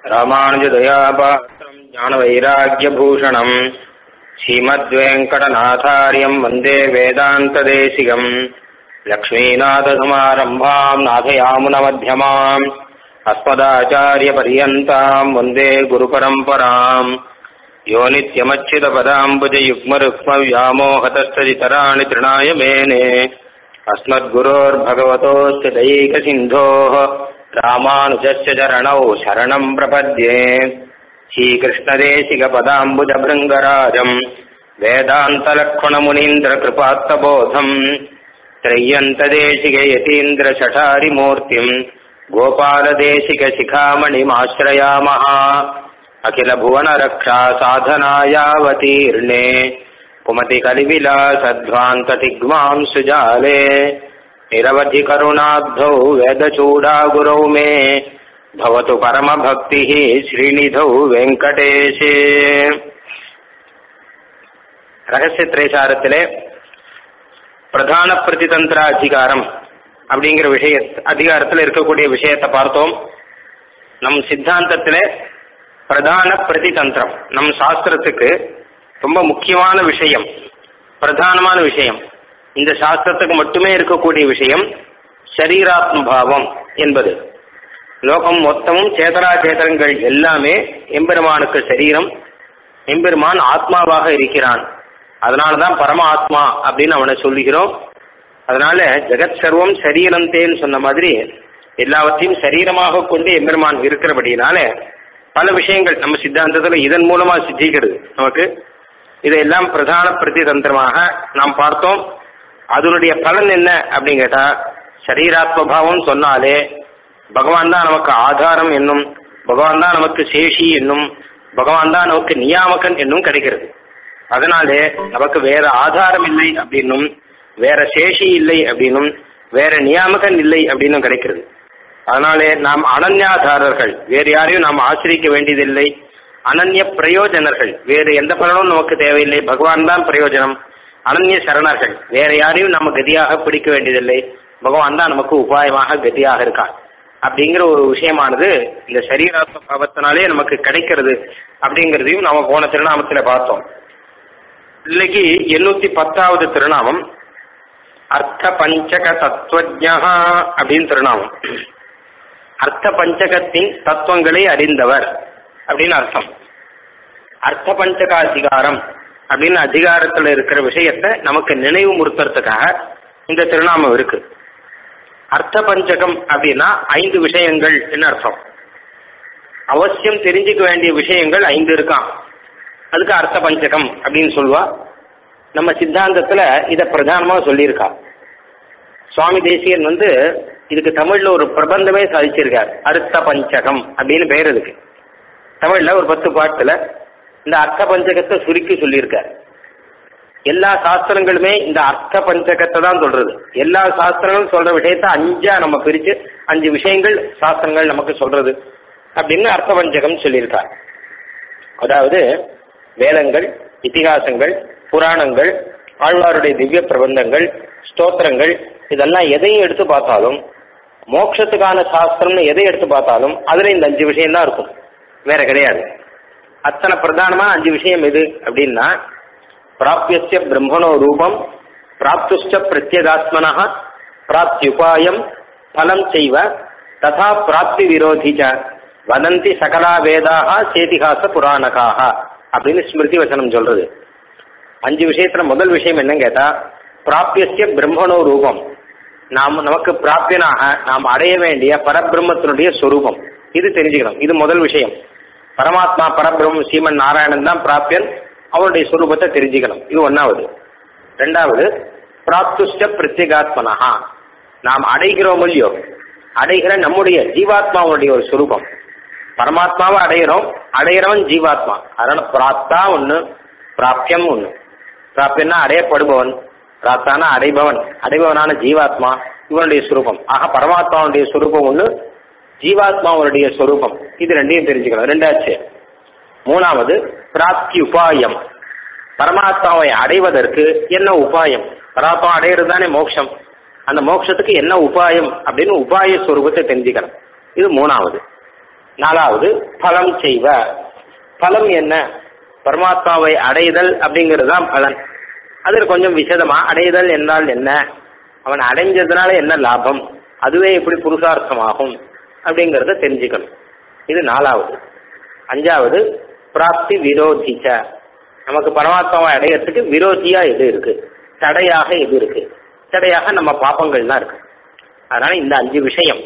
ராமானுஜதயாபாத்திரம் ஞானவைராக்கியபூஷணம் ஸ்ரீமத்வேங்கடநாதாரியம் வந்தே வேதாந்ததேசிகம் லக்ஷ்மீநாதசமாரம்பாம் நாதயாமுனமத்தியமாம் अस्मदाचार्यपर्यन्ताम् वन्दे गुरुपरम्पराम् यो नित्यमच्युतपदाम्बुजयुग्मरुक्मव्यामोहतस्तदितराणि तृणाय मेने अस्मद्गुरोर्भगवतोऽस्य दैकसिन्धोः रामानुजस्य चरणौ शरणम् प्रपद्ये श्रीकृष्णदेशिकपदाम्बुजभृङ्गराजम् वेदान्तलक्ष्मणमुनीन्द्रकृपात्तबोधम् त्रय्यन्तदेशिकयतीन्द्रशठारिमूर्तिम् गोपालदेशिकशिखामणिमाश्रयामः अखिलभुवनरक्षा साधनायावतीर्णे कुमतिकलिविलासध्वान्ततिग्मां सुजाले निरवधिकरुणाब्धौ वेदचूडागुरौ मे भवतु परमभक्तिः श्रीनिधौ வெங்கடேஷே ரகசிய திரைசாரத்திலே பிரதான பிரதிதந்திர அதிகாரம் அப்படிங்கிற விஷய அதிகாரத்தில் இருக்கக்கூடிய விஷயத்தை பார்த்தோம் நம் சித்தாந்தத்தில் பிரதான பிரதிதந்திரம் நம் சாஸ்திரத்துக்கு ரொம்ப முக்கியமான விஷயம் பிரதானமான விஷயம் இந்த சாஸ்திரத்துக்கு மட்டுமே இருக்கக்கூடிய விஷயம் சரீராத்மபாவம் என்பது லோகம் மொத்தமும் சேதரா சேதனங்கள் எல்லாமே எம்பெருமானுக்கு சரீரம் எம்பெருமான் ஆத்மாவாக இருக்கிறான் அதனாலதான் பரம ஆத்மா அப்படின்னு அவனை சொல்லுகிறோம் அதனால ஜெகத் சர்வம் சரீரந்தேன்னு சொன்ன மாதிரி எல்லாவற்றையும் சரீரமாக கொண்டு எம்பெருமான் இருக்கிறபடினால பல விஷயங்கள் நம்ம சித்தாந்தத்தில் இதன் மூலமா சித்திக்கிறது நமக்கு இதையெல்லாம் பிரதான பிரதிதந்திரமாக நாம் பார்த்தோம் அதனுடைய பலன் என்ன அப்படின்னு கேட்டா சரீராத்மபாவம் சொன்னாலே பகவான் தான் நமக்கு ஆதாரம் என்னும் பகவான் தான் நமக்கு சேஷி என்னும் பகவான் தான் நமக்கு நியாமகன் என்னும் கிடைக்கிறது அதனாலே நமக்கு வேற ஆதாரம் இல்லை அப்படின்னும் வேற சேஷி இல்லை அப்படின்னும் வேற நியாமகன் இல்லை அப்படின்னும் கிடைக்கிறது அதனாலே நாம் அனன்யாதாரர்கள் வேறு யாரையும் நாம் ஆசிரிக்க வேண்டியதில்லை அனன்ய பிரயோஜனர்கள் வேறு எந்த பலனும் நமக்கு தேவையில்லை பகவான் தான் பிரயோஜனம் அனன்ய சரணர்கள் வேற யாரையும் நம்ம கதியாக பிடிக்க வேண்டியதில்லை பகவான் தான் நமக்கு உபாயமாக கதியாக இருக்கான் அப்படிங்கிற ஒரு விஷயமானது இந்த சரீராத்ம பாவத்தினாலே நமக்கு கிடைக்கிறது அப்படிங்கிறதையும் நாம போன திருநாமத்துல பார்த்தோம் இன்னைக்கு எண்ணூத்தி பத்தாவது திருநாமம் அர்த்த பஞ்சக தத்துவஜா அப்படின்னு திருநாமம் அர்த்த பஞ்சகத்தின் தத்துவங்களை அறிந்தவர் அப்படின்னு அர்த்தம் அர்த்த பஞ்சக அதிகாரம் அப்படின்னு அதிகாரத்தில் இருக்கிற விஷயத்தை நமக்கு நினைவு முறுத்துறதுக்காக இந்த திருநாமம் இருக்கு அர்த்த பஞ்சகம் அப்படின்னா ஐந்து விஷயங்கள் என்ன அர்த்தம் அவசியம் தெரிஞ்சுக்க வேண்டிய விஷயங்கள் ஐந்து இருக்கான் அதுக்கு அர்த்த பஞ்சகம் அப்படின்னு சொல்லுவா நம்ம சித்தாந்தத்துல இத பிரதானமா சொல்லியிருக்கா சுவாமி தேசியன் வந்து இதுக்கு தமிழ்ல ஒரு பிரபந்தமே சாதிச்சிருக்கார் அர்த்த பஞ்சகம் அப்படின்னு பெயர் இதுக்கு தமிழ்ல ஒரு பத்து பாட்டுல இந்த அர்த்த பஞ்சகத்தை சுருக்கி சொல்லியிருக்கார் எல்லா சாஸ்திரங்களுமே இந்த அர்த்த பஞ்சகத்தை தான் சொல்றது எல்லா சாஸ்திரங்களும் சொல்ற விஷயத்த அஞ்சா நம்ம பிரிச்சு அஞ்சு விஷயங்கள் சாஸ்திரங்கள் நமக்கு சொல்றது அப்படின்னு அர்த்த பஞ்சகம் சொல்லியிருக்கார் அதாவது வேதங்கள் இத்திகாசங்கள் புராணங்கள் ஆழ்வாருடைய திவ்ய பிரபந்தங்கள் ஸ்தோத்திரங்கள் இதெல்லாம் எதையும் எடுத்து பார்த்தாலும் மோட்சத்துக்கான சாஸ்திரம்னு எதை எடுத்து பார்த்தாலும் அதுல இந்த அஞ்சு விஷயம் தான் இருக்கும் வேற கிடையாது அத்தனை பிரதானமான அஞ்சு விஷயம் எது அப்படின்னா பிராபியஸ்ய பிரம்மணோ ரூபம் பிராப்துஷ்ட பிரத்யேகாத்மனா பிராப்தியுபாயம் பலம் செய்வ ததா பிராப்தி விரோதிச்ச வதந்தி சகலா வேதாக சேதிகாச புராணகாக அப்படின்னு ஸ்மிருதி வசனம் சொல்றது அஞ்சு விஷயத்துல முதல் விஷயம் என்னன்னு கேட்டா பிராபியஸ்ய பிரம்மணோ ரூபம் நாம் நமக்கு பிராப்தியனாக நாம் அடைய வேண்டிய பரபிரம்மத்தினுடைய சொரூபம் இது தெரிஞ்சுக்கணும் இது முதல் விஷயம் பரமாத்மா பரபிரம்மம் சீமன் நாராயணன் தான் பிராப்தியன் அவருடைய சொரூபத்தை தெரிஞ்சுக்கணும் இது ஒன்னாவது ரெண்டாவது பிராப்துஷ்ட பிரத்யேகாத்மனஹா நாம் அடைகிறோம் இல்லையோ அடைகிற நம்முடைய ஜீவாத்மாவுடைய ஒரு சொரூபம் பரமாத்மாவை அடையிறோம் அடையிறவன் ஜீவாத்மா அதனால பிராப்தா ஒன்று பிராப்தியம் ஒன்று பிராப்தியம்னா அடையப்படுபவன் பிராப்தானா அடைபவன் அடைபவனான ஜீவாத்மா இவனுடைய சுரூபம் ஆக பரமாத்மாவுடைய சுரூபம் ஒன்று ஜீவாத்மாவுடைய சொரூபம் இது ரெண்டையும் தெரிஞ்சுக்கணும் ரெண்டாச்சு மூணாவது பிராப்தி உபாயம் பரமாத்மாவை அடைவதற்கு என்ன உபாயம் பரமாத்மா அடையிறது தானே மோட்சம் அந்த மோட்சத்துக்கு என்ன உபாயம் அப்படின்னு உபாய ஸ்வரூபத்தை தெரிஞ்சுக்கணும் இது மூணாவது நாலாவது பலம் செய்வ பலம் என்ன பரமாத்மாவை அடைதல் அப்படிங்கிறது தான் பலன் அதில் கொஞ்சம் விசதமா அடைதல் என்றால் என்ன அவன் அடைஞ்சதுனால என்ன லாபம் அதுவே எப்படி புருஷார்த்தமாகும் அப்படிங்கிறத தெரிஞ்சுக்கணும் இது நாலாவது அஞ்சாவது பிராப்தி விரோதிச்ச நமக்கு பரமாத்மாவை அடையறதுக்கு விரோதியா எது இருக்கு தடையாக எது இருக்கு தடையாக நம்ம பாப்பங்கள் தான் இருக்கு அதனால இந்த அஞ்சு விஷயம்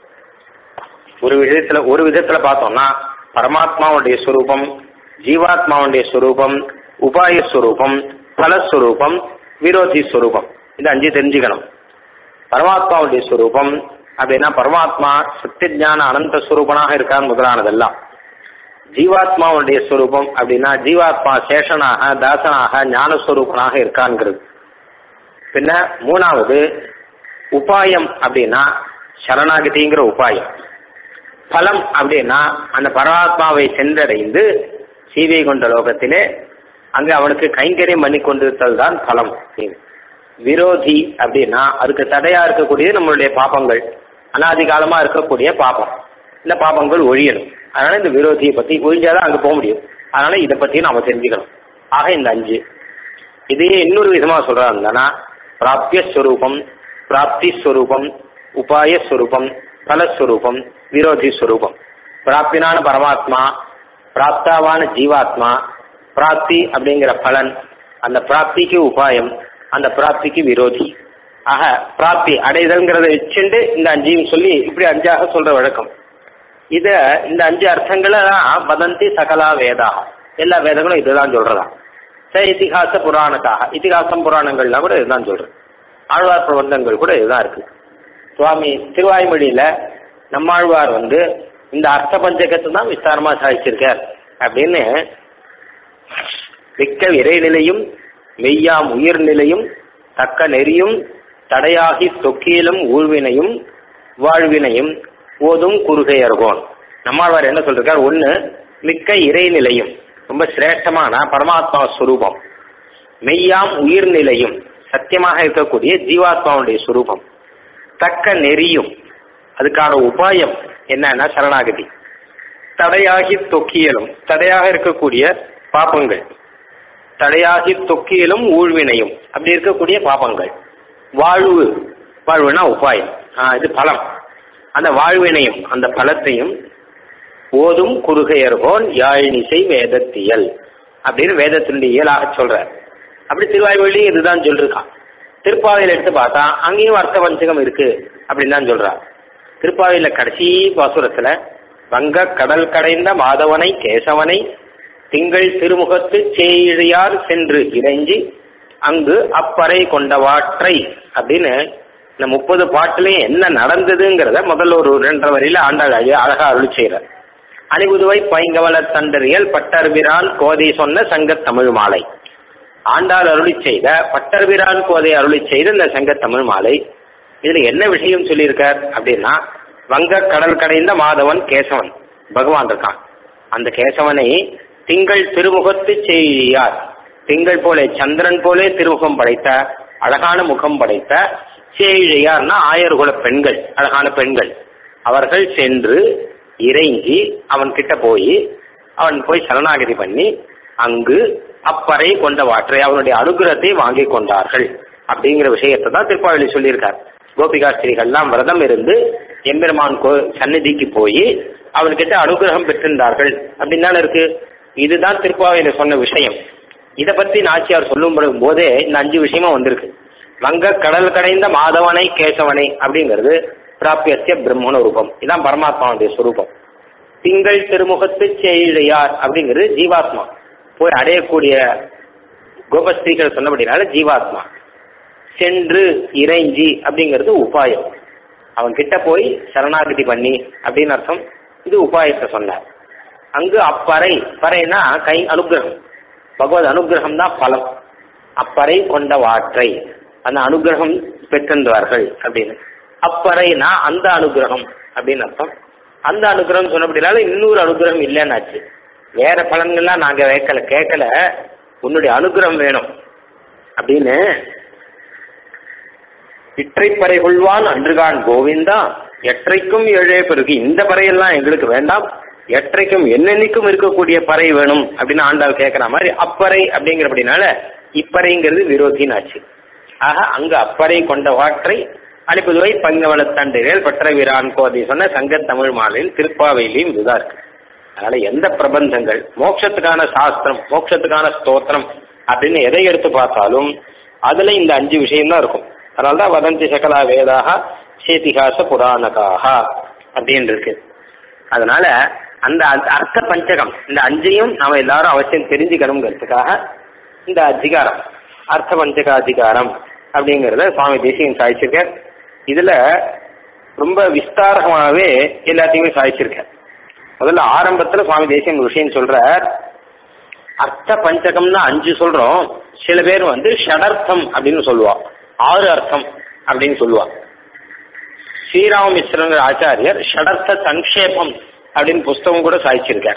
ஒரு விதத்துல ஒரு விதத்துல பார்த்தோம்னா பரமாத்மாவுடைய ஸ்வரூபம் ஜீவாத்மாவுடைய ஸ்வரூபம் உபாய ஸ்வரூபம் பலஸ்வரூபம் விரோதி ஸ்வரூபம் இந்த அஞ்சு தெரிஞ்சுக்கணும் பரமாத்மாவுடைய ஸ்வரூபம் அப்படின்னா பரமாத்மா சத்தியஞான அனந்த ஸ்வரூபனாக இருக்கான் முதலானதெல்லாம் ஜீவாத்மாவுடைய ஸ்வரூபம் அப்படின்னா ஜீவாத்மா சேஷனாக தாசனாக ஞானஸ்வரூபனாக இருக்கான்ங்கிறது பின்ன மூணாவது உபாயம் அப்படின்னா சரணாகதிங்கிற உபாயம் பலம் அப்படின்னா அந்த பரமாத்மாவை சென்றடைந்து சீதை கொண்ட லோகத்திலே அங்க அவனுக்கு கைங்கரியம் பண்ணி கொண்டிருத்தல் தான் பலம் விரோதி அப்படின்னா அதுக்கு தடையா இருக்கக்கூடிய நம்மளுடைய பாப்பங்கள் அனாதி காலமா இருக்கக்கூடிய பாப்பம் இந்த பாப்பங்கள் ஒழியணும் அதனால இந்த விரோதியை பத்தி ஒழிஞ்சாதான் அங்க போக முடியும் அதனால இதை பத்தியும் நாம தெரிஞ்சுக்கணும் ஆக இந்த அஞ்சு இதையே இன்னொரு விதமா சொல்றாங்கன்னா பிராப்திய ஸ்வரூபம் பிராப்தி ஸ்வரூபம் உபாய ஸ்வரூபம் பலஸ்வரூபம் விரோதி ஸ்வரூபம் பிராப்தினான பரமாத்மா பிராப்தாவான ஜீவாத்மா பிராப்தி அப்படிங்கிற பலன் அந்த பிராப்திக்கு உபாயம் அந்த பிராப்திக்கு விரோதி ஆக பிராப்தி அடைதல்ங்கிறத வச்சுண்டு இந்த அஞ்சையும் சொல்லி இப்படி அஞ்சாக சொல்ற வழக்கம் இத இந்த அஞ்சு அர்த்தங்களை தான் வதந்தி சகலா வேதா எல்லா வேதங்களும் இதுதான் சொல்றதா ச இத்திகாச புராணத்தாக இத்திகாசம் புராணங்கள்லாம் கூட இதுதான் சொல்றது ஆழ்வார் பிரபந்தங்கள் கூட இதுதான் இருக்கு சுவாமி திருவாய்மொழியில நம்மாழ்வார் வந்து இந்த அர்த்த பஞ்சகத்தை தான் விஸ்தாரமா சாதிச்சிருக்கார் அப்படின்னு மிக்க இறைநிலையும் மெய்யாம் உயிர்நிலையும் தக்க நெறியும் தடையாகி தொக்கியிலும் ஊழ்வினையும் வாழ்வினையும் ஓதும் குறுகையர்கோன் நம்மாழ்வார் என்ன சொல்றார் ஒண்ணு மிக்க இறைநிலையும் ரொம்ப சிரேஷ்டமான பரமாத்மா ஸ்வரூபம் மெய்யாம் உயிர்நிலையும் சத்தியமாக இருக்கக்கூடிய ஜீவாத்மாவுடைய சுரூபம் தக்க நெறியும் அதுக்கான உபாயம் என்னன்னா சரணாகதி தடையாகி தொக்கியலும் தடையாக இருக்கக்கூடிய பாப்பங்கள் தடையாகி தொக்கியலும் ஊழ்வினையும் அப்படி இருக்கக்கூடிய பாப்பங்கள் வாழ்வு வாழ்வுனா உபாயம் ஆஹ் இது பலம் அந்த வாழ்வினையும் அந்த பலத்தையும் ஓதும் குறுகையர்கோன் யாழினிசை வேதத்தியல் அப்படின்னு வேதத்தினுடைய இயலாக சொல்றார் அப்படி திருவாய்மொழியும் இதுதான் சொல்லிருக்கான் திருப்பாவையில் எடுத்து பார்த்தா அங்கேயும் அர்த்த பஞ்சகம் இருக்கு அப்படின்னு தான் சொல்றார் திருப்பாவையில கடைசி பாசுரத்துல வங்க கடல் கடைந்த மாதவனை கேசவனை திங்கள் திருமுகத்து சேழியார் சென்று இறைஞ்சி அங்கு அப்பறை கொண்டவாற்றை அப்படின்னு இந்த முப்பது பாட்டுலயும் என்ன நடந்ததுங்கிறத முதல்ல ஒரு ரெண்டரை வரியில ஆண்டாள் ஐயா அழகா அருள் செய்யறார் அணிபுதுவை பைங்கவல தண்டறியல் பட்டர்பிரான் கோதை சொன்ன சங்க தமிழ் மாலை ஆண்டாள் அருளி செய்த பட்டர்பிரான் கோதை அருளி செய்த இந்த சங்க தமிழ் மாலை இதுல என்ன விஷயம் சொல்லியிருக்கார் அப்படின்னா வங்க கடல் கடைந்த மாதவன் கேசவன் பகவான் இருக்கான் அந்த கேசவனை திங்கள் திருமுகத்து செய்யார் திங்கள் போலே சந்திரன் போலே திருமுகம் படைத்த அழகான முகம் படைத்த சேழியார்னா ஆயர்குல பெண்கள் அழகான பெண்கள் அவர்கள் சென்று இறைஞ்சி அவன் கிட்ட போய் அவன் போய் சரணாகதி பண்ணி அங்கு அப்பறை கொண்ட வாற்றை அவனுடைய அனுகிரகத்தை வாங்கி கொண்டார்கள் அப்படிங்கிற விஷயத்தை தான் திருப்பாவளி சொல்லியிருக்கார் கோபிகாஸ்திரிகள்லாம் விரதம் இருந்து எம்பெருமான் கோ சந்நிதிக்கு போய் அவன்கிட்ட அனுகிரகம் பெற்றிருந்தார்கள் அப்படின்னு தானே இருக்கு இதுதான் திருப்பாவையில சொன்ன விஷயம் இதை பத்தி நாச்சியார் சொல்லும் போதே இந்த அஞ்சு விஷயமா வந்திருக்கு வங்க கடல் கடைந்த மாதவனை கேசவனை அப்படிங்கிறது பிராபியத்திய பிரம்மண ரூபம் இதான் பரமாத்மாவுடைய சுரூபம் திங்கள் திருமுகத்து செய்யார் அப்படிங்கிறது ஜீவாத்மா போய் அடையக்கூடிய கோபஸ்திரீகள் சொன்னபடினால ஜீவாத்மா சென்று இறைஞ்சி அப்படிங்கிறது உபாயம் அவன் கிட்ட போய் சரணாகதி பண்ணி அப்படின்னு அர்த்தம் இது உபாயத்தை சொன்னார் அங்கு அப்பறை பறைனா கை அனுகிரகம் பகவத் அனுகிரகம் தான் பலம் அப்பறை கொண்ட வாற்றை அந்த அனுகிரகம் பெற்றிருந்தார்கள் அப்படின்னு அப்பறைனா அந்த அனுகிரகம் அப்படின்னு அர்த்தம் அந்த அனுகிரகம் சொன்னபடினால இன்னொரு அனுகிரகம் இல்லைன்னாச்சு வேற பலன்கள்லாம் நாங்க கேட்கல கேட்கல உன்னுடைய அனுகிரகம் வேணும் அப்படின்னு இற்றைப்பறை கொள்வான் அன்றுகான் கோவிந்தா எற்றைக்கும் ஏழே பிறகு இந்த பறையெல்லாம் எங்களுக்கு வேண்டாம் எற்றைக்கும் என்னென்னைக்கும் இருக்கக்கூடிய பறை வேணும் அப்படின்னு ஆண்டாள் கேட்கிற மாதிரி அப்பறை அப்படிங்கிறபடினால இப்பறைங்கிறது விரோதின்னு ஆச்சு ஆக அங்கு அப்பறை கொண்ட வாற்றை அனுப்புதுவை பங்கவளத்தண்டுகள் பற்ற வீரான் கோதை சொன்ன சங்கத் தமிழ் மாலையில் திருப்பாவையிலையும் இதுதான் இருக்கு அதனால எந்த பிரபந்தங்கள் மோட்சத்துக்கான சாஸ்திரம் மோட்சத்துக்கான ஸ்தோத்திரம் அப்படின்னு எதை எடுத்து பார்த்தாலும் அதுல இந்த அஞ்சு விஷயம் தான் இருக்கும் அதனால்தான் வதந்தி சகலா வேதாக சேதிகாச புராணகாக அப்படின்னு இருக்கு அதனால அந்த அ- அர்த்த பஞ்சகம் இந்த அஞ்சையும் நாம எல்லாரும் அவசியம் தெரிஞ்சுக்கணுங்கிறதுக்காக இந்த அதிகாரம் அர்த்த பஞ்சக அதிகாரம் அப்படிங்கறத சுவாமி தேசிகன் சாதிச்சிருக்கார் இதுல ரொம்ப விஸ்தாரமாகவே எல்லாத்தையுமே சாதிச்சிருக்கார் முதல்ல ஆரம்பத்துல சுவாமி தேசிகன் ஒரு விஷயம் சொல்றார் அர்த்த பஞ்சகம்னு அஞ்சு சொல்றோம் சில பேர் வந்து ஷடர்த்தம் அப்படின்னு சொல்லுவா ஆறு அர்த்தம் அப்படின்னு சொல்லுவா ஸ்ரீராம மிஸ்ரங்கிற ஆச்சாரியர் ஷடர்த்த சங்கேபம் அப்படின்னு புஸ்தகம் கூட சாதிச்சிருக்கார்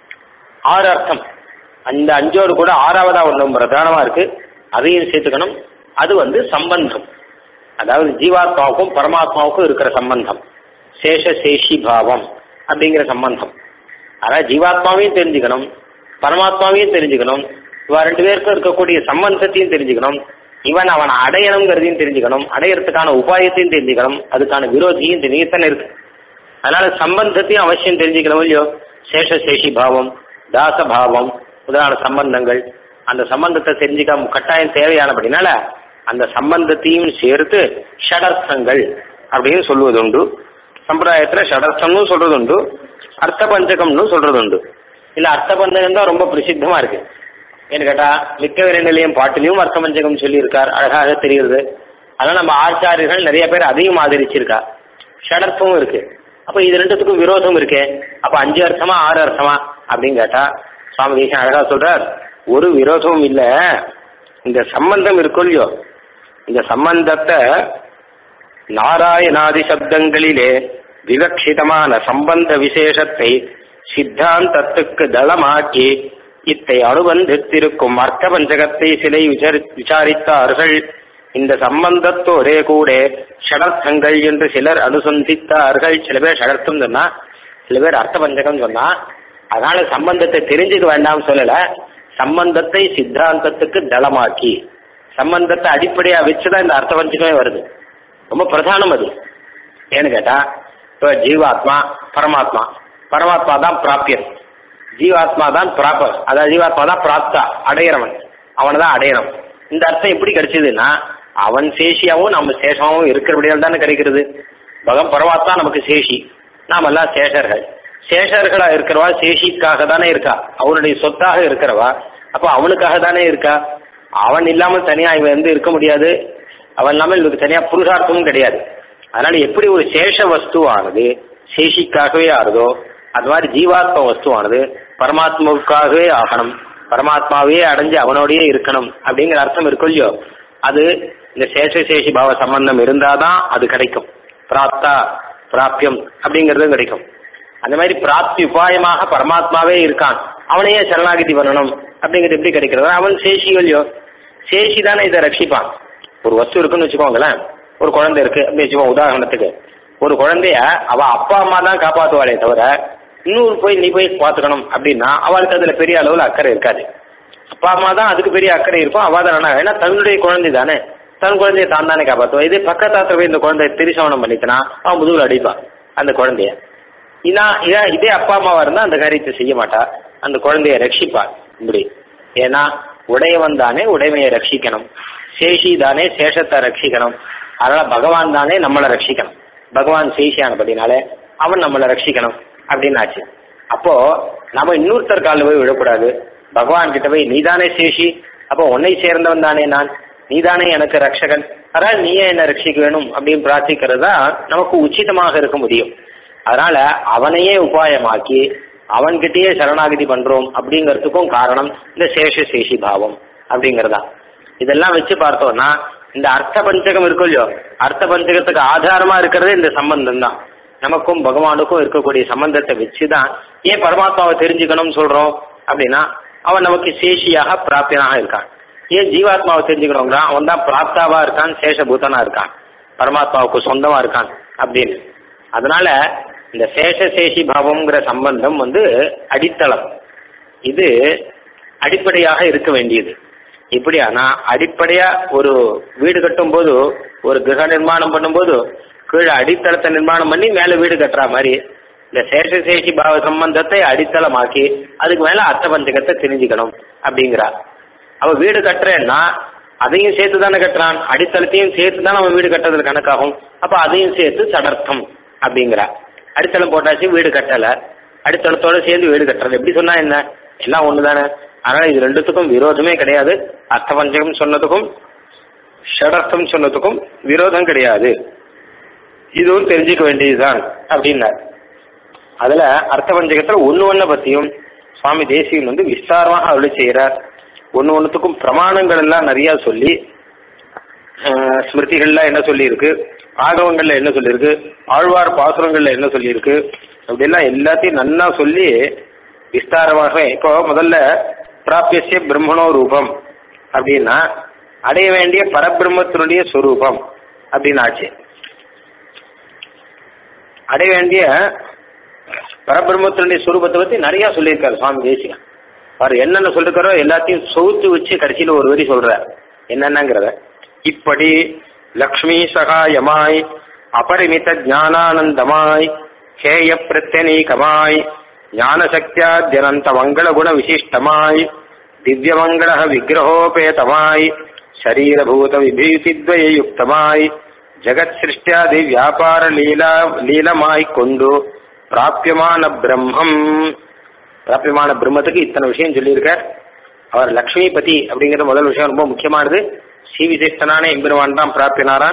ஆறு அர்த்தம் அந்த அஞ்சோடு கூட ஆறாவதா ஒன்றும் பிரதானமா இருக்கு அதையும் சேர்த்துக்கணும் அது வந்து சம்பந்தம் அதாவது ஜீவாத்மாவுக்கும் பரமாத்மாவுக்கும் இருக்கிற சம்பந்தம் சேஷ சேஷி பாவம் அப்படிங்கிற சம்பந்தம் அதாவது ஜீவாத்மாவையும் தெரிஞ்சுக்கணும் பரமாத்மாவையும் தெரிஞ்சுக்கணும் இவ ரெண்டு பேருக்கும் இருக்கக்கூடிய சம்பந்தத்தையும் தெரிஞ்சுக்கணும் இவன் அவனை அடையணுங்கிறதையும் தெரிஞ்சுக்கணும் அடையறதுக்கான உபாயத்தையும் தெரிஞ்சுக்கணும் அதுக்கான விரோதியும் தெரிஞ்சத்தனை இருக்கு அதனால சம்பந்தத்தையும் அவசியம் தெரிஞ்சுக்கணும் இல்லையோ சேஷ சேஷி பாவம் தாச பாவம் முதலான சம்பந்தங்கள் அந்த சம்பந்தத்தை தெரிஞ்சுக்க கட்டாயம் தேவையானபடினால அந்த சம்பந்தத்தையும் சேர்த்து ஷடர்த்தங்கள் அப்படின்னு சொல்வதுண்டு சம்பிரதாயத்துல ஷடர்த்தம்னு சொல்றதுண்டு அர்த்த பஞ்சகம்னு சொல்றதுண்டு இல்ல அர்த்த பஞ்சகம் தான் ரொம்ப பிரசித்தமா இருக்கு ஏன்னு கேட்டா மிக்க விரைநிலையம் பாட்டிலையும் அர்த்த பஞ்சகம் சொல்லியிருக்கார் அழகாக தெரிகிறது அதனால நம்ம ஆச்சாரியர்கள் நிறைய பேர் அதையும் ஆதரிச்சிருக்கா ஷடர்த்தமும் இருக்கு அப்ப இது ரெண்டுத்துக்கும் விரோதம் இருக்கே அப்ப அஞ்சு அர்த்தமா ஆறு அர்த்தமா அப்படின்னு கேட்டா சுவாமி தேசம் அழகா சொல்றார் ஒரு விரோதமும் இல்ல இந்த சம்பந்தம் இருக்கும் இல்லையோ இந்த சம்பந்தத்தை நாராயணாதி சப்தங்களிலே விவக்ஷிதமான சம்பந்த விசேஷத்தை சித்தாந்தத்துக்கு தளமாக்கி இத்தை அனுபந்தித்திருக்கும் அர்த்த பஞ்சகத்தை சிலை விசாரி விசாரித்தார்கள் இந்த சம்பந்தத்தோடே கூட ஷடர்த்தங்கள் என்று சிலர் அனுசந்தித்தார்கள் சில பேர் ஷடர்த்தம் சொன்னா சில பேர் அர்த்த பஞ்சகம் சொன்னா அதனால சம்பந்தத்தை தெரிஞ்சுக்க வேண்டாம் சொல்லல சம்பந்தத்தை சித்தாந்தத்துக்கு தளமாக்கி சம்பந்தத்தை அடிப்படையா வச்சுதான் இந்த அர்த்த பஞ்சகமே வருது ரொம்ப பிரதானம் அது ஏன்னு கேட்டா இப்ப ஜீவாத்மா பரமாத்மா பரமாத்மா தான் பிராப்பியன் ஜீவாத்மா தான் ப்ராப்பர் அதாவது ஜீவாத்மா தான் பிராப்தா அடையிறவன் அவனை தான் அடையணும் இந்த அர்த்தம் எப்படி கிடைச்சதுன்னா அவன் சேஷியாவும் நம்ம சேஷமாவும் இருக்கிறபடியால் தானே கிடைக்கிறது பகம் பரமாத்மா நமக்கு சேஷி நாம எல்லாம் சேஷர்கள் சேஷர்களா இருக்கிறவா சேஷிக்காக தானே இருக்கா அவனுடைய சொத்தாக இருக்கிறவா அப்போ அவனுக்காக தானே இருக்கா அவன் இல்லாமல் தனியா இவன் வந்து இருக்க முடியாது அவன் இல்லாமல் இவனுக்கு தனியா புருஷார்த்தமும் கிடையாது அதனால எப்படி ஒரு சேஷ வஸ்துவானது சேஷிக்காகவே ஆறுதோ அது மாதிரி ஜீவாத்ம வஸ்துவானது பரமாத்மாவுக்காகவே ஆகணும் பரமாத்மாவே அடைஞ்சு அவனோடயே இருக்கணும் அப்படிங்கிற அர்த்தம் இருக்கும் இல்லையோ அது இந்த சேஷ சேஷி பாவ சம்பந்தம் இருந்தாதான் அது கிடைக்கும் பிராப்தா பிராப்தியம் அப்படிங்கிறதும் கிடைக்கும் அந்த மாதிரி பிராப்தி உபாயமாக பரமாத்மாவே இருக்கான் அவனையே சரணாகதி பண்ணணும் அப்படிங்கிறது எப்படி கிடைக்கிறது அவன் சேஷி இல்லையோ சேஷி தானே இதை ரட்சிப்பான் ஒரு வஸ்து இருக்குன்னு வச்சுக்கோங்களேன் ஒரு குழந்தை இருக்கு அப்படி வச்சுக்கோங்க உதாரணத்துக்கு ஒரு குழந்தைய அவ அப்பா அம்மா தான் காப்பாத்துவாளே தவிர இன்னொரு போய் நீ போய் பார்த்துக்கணும் அப்படின்னா அவளுக்கு அதுல பெரிய அளவுல அக்கறை இருக்காது அப்பா அம்மா தான் அதுக்கு பெரிய அக்கறை இருக்கும் அவ தான் ஏன்னா தன்னுடைய குழந்தை தானே தன் குழந்தைய தான் தானே காப்பாற்றுவா இதே பக்கத்தாத்துல போய் இந்த குழந்தைய திரிசவனம் பண்ணித்தனா அவன் முதுகுல அடிப்பான் அந்த குழந்தைய இதா இதா- இதே அப்பா அம்மாவா இருந்தா அந்த காரியத்தை செய்ய மாட்டா அந்த குழந்தைய ரட்சிப்பாள் இப்படி ஏன்னா உடையவன் தானே உடைமையை ரட்சிக்கணும் சேஷி தானே சேஷத்தை ரட்சிக்கணும் அதனால பகவான் தானே நம்மளை ரட்சிக்கணும் பகவான் சேஷியானபடினாலே அவன் நம்மளை ரட்சிக்கணும் அப்படின்னு ஆச்சு அப்போ நம்ம இன்னொருத்தர் காலில் போய் விழக்கூடாது பகவான் கிட்ட போய் நீதானே சேஷி அப்போ உன்னை சேர்ந்தவன் தானே நான் நீதானே எனக்கு ரட்சகன் அதனால நீயே என்ன ரட்சிக்க வேணும் அப்படின்னு பிரார்த்திக்கிறது தான் நமக்கு உச்சிதமாக இருக்க முடியும் அதனால அவனையே உபாயமாக்கி அவன்கிட்டயே சரணாகதி பண்றோம் அப்படிங்கிறதுக்கும் காரணம் இந்த சேஷ சேஷி பாவம் அப்படிங்கறதா இதெல்லாம் வச்சு பார்த்தோம்னா இந்த அர்த்த பஞ்சகம் இருக்கும் இல்லையோ அர்த்த பஞ்சகத்துக்கு ஆதாரமா இருக்கிறது இந்த சம்பந்தம் தான் நமக்கும் பகவானுக்கும் இருக்கக்கூடிய சம்பந்தத்தை வச்சுதான் ஏன் பரமாத்மாவை தெரிஞ்சுக்கணும்னு சொல்றோம் அப்படின்னா அவன் நமக்கு சேஷியாக பிராப்தியனாக இருக்கான் ஏன் ஜீவாத்மாவை தெரிஞ்சுக்கணுங்கிறான் அவன் தான் பிராப்தாவா இருக்கான் சேஷபூதனா இருக்கான் பரமாத்மாவுக்கு சொந்தமா இருக்கான் அப்படின்னு அதனால இந்த சேஷசேஷி பாவம்ங்கிற சம்பந்தம் வந்து அடித்தளம் இது அடிப்படையாக இருக்க வேண்டியது இப்படி ஆனா அடிப்படையா ஒரு வீடு கட்டும் போது ஒரு கிரக நிர்மாணம் பண்ணும்போது கீழே அடித்தளத்தை நிர்மாணம் பண்ணி மேல வீடு கட்டுற மாதிரி இந்த சேஷசேஷி பாவ சம்பந்தத்தை அடித்தளமாக்கி அதுக்கு மேல அர்த்த பஞ்சகத்தை தெரிஞ்சுக்கணும் அப்படிங்கிறா அவ வீடு கட்டுறேன்னா அதையும் சேர்த்து தானே கட்டுறான் அடித்தளத்தையும் சேர்த்து தான் அவன் வீடு கட்டுறதுல கணக்காகும் அப்ப அதையும் சேர்த்து சடர்த்தம் அப்படிங்கிறா அடித்தளம் போட்டாச்சு வீடு கட்டல அடித்தளத்தோட சேர்ந்து வீடு கட்டுறது எப்படி சொன்னா என்ன எல்லாம் ஒண்ணு தானே அதனால இது ரெண்டுத்துக்கும் விரோதமே கிடையாது அர்த்த பஞ்சகம் சொன்னதுக்கும் ஷடர்த்தம் சொன்னதுக்கும் விரோதம் கிடையாது இதுவும் தெரிஞ்சுக்க வேண்டியதுதான் அப்படின்னார் அதுல அர்த்த பஞ்சகத்துல ஒண்ணு ஒன்ன பத்தியும் சுவாமி தேசிகன் வந்து விஸ்தாரமாக அருளி செய்கிறார் ஒண்ணு ஒண்ணுத்துக்கும் பிரமாணங்கள் எல்லாம் நிறைய சொல்லி ஆஹ், ஸ்மிருதிகள்ல என்ன சொல்லியிருக்கு ஆகவங்கள்ல என்ன சொல்லியிருக்கு ஆழ்வார் பாசுரங்கள்ல என்ன சொல்லியிருக்கு அப்படிலாம் எல்லாத்தையும் நன்னா சொல்லி விஸ்தாரமாக இப்போ முதல்ல பிராபியசிய பிரம்மணோ ரூபம் அப்படின்னா அடைய வேண்டிய பரபிரம்மத்தினுடைய சொரூபம் அப்படின்னு ஆச்சு அடைய வேண்டிய பரபிரம்மத்தினுடைய சுரூபத்தை பத்தி நிறைய சொல்லியிருக்காரு சுவாமி தேசிகன் அவர் என்னென்ன சொல்லிருக்காரோ எல்லாத்தையும் சொவுத்து வச்சு கடைசியில ஒரு வரி சொல்றார் என்னென்னங்கிறத இப்படி லக்ஷ்மி சகாயமாய் அபரிமித ஞானானந்தமாய் ஹேய பிரத்யநீகமாய் ஞானசக்தியாத்யனந்த மங்கள குண விசிஷ்டமாய் திவ்யமங்கள விக்கிரகோபேதமாய் சரீரபூத விபீதித்வயுக்தமாய் ஜகத் சிருஷ்டியாதி வியாபார லீலா லீலமாய் கொண்டு பிராபியமான பிரம்மம் பிராபியமான பிரம்மத்துக்கு இத்தனை விஷயம் சொல்லியிருக்கார் அவர் லக்ஷ்மிபதி அப்படிங்கிற முதல் விஷயம் ரொம்ப முக்கியமானது ஸ்ரீ விசிஷ்டனான எம்பெருமான் தான் பிராப்பினாரான்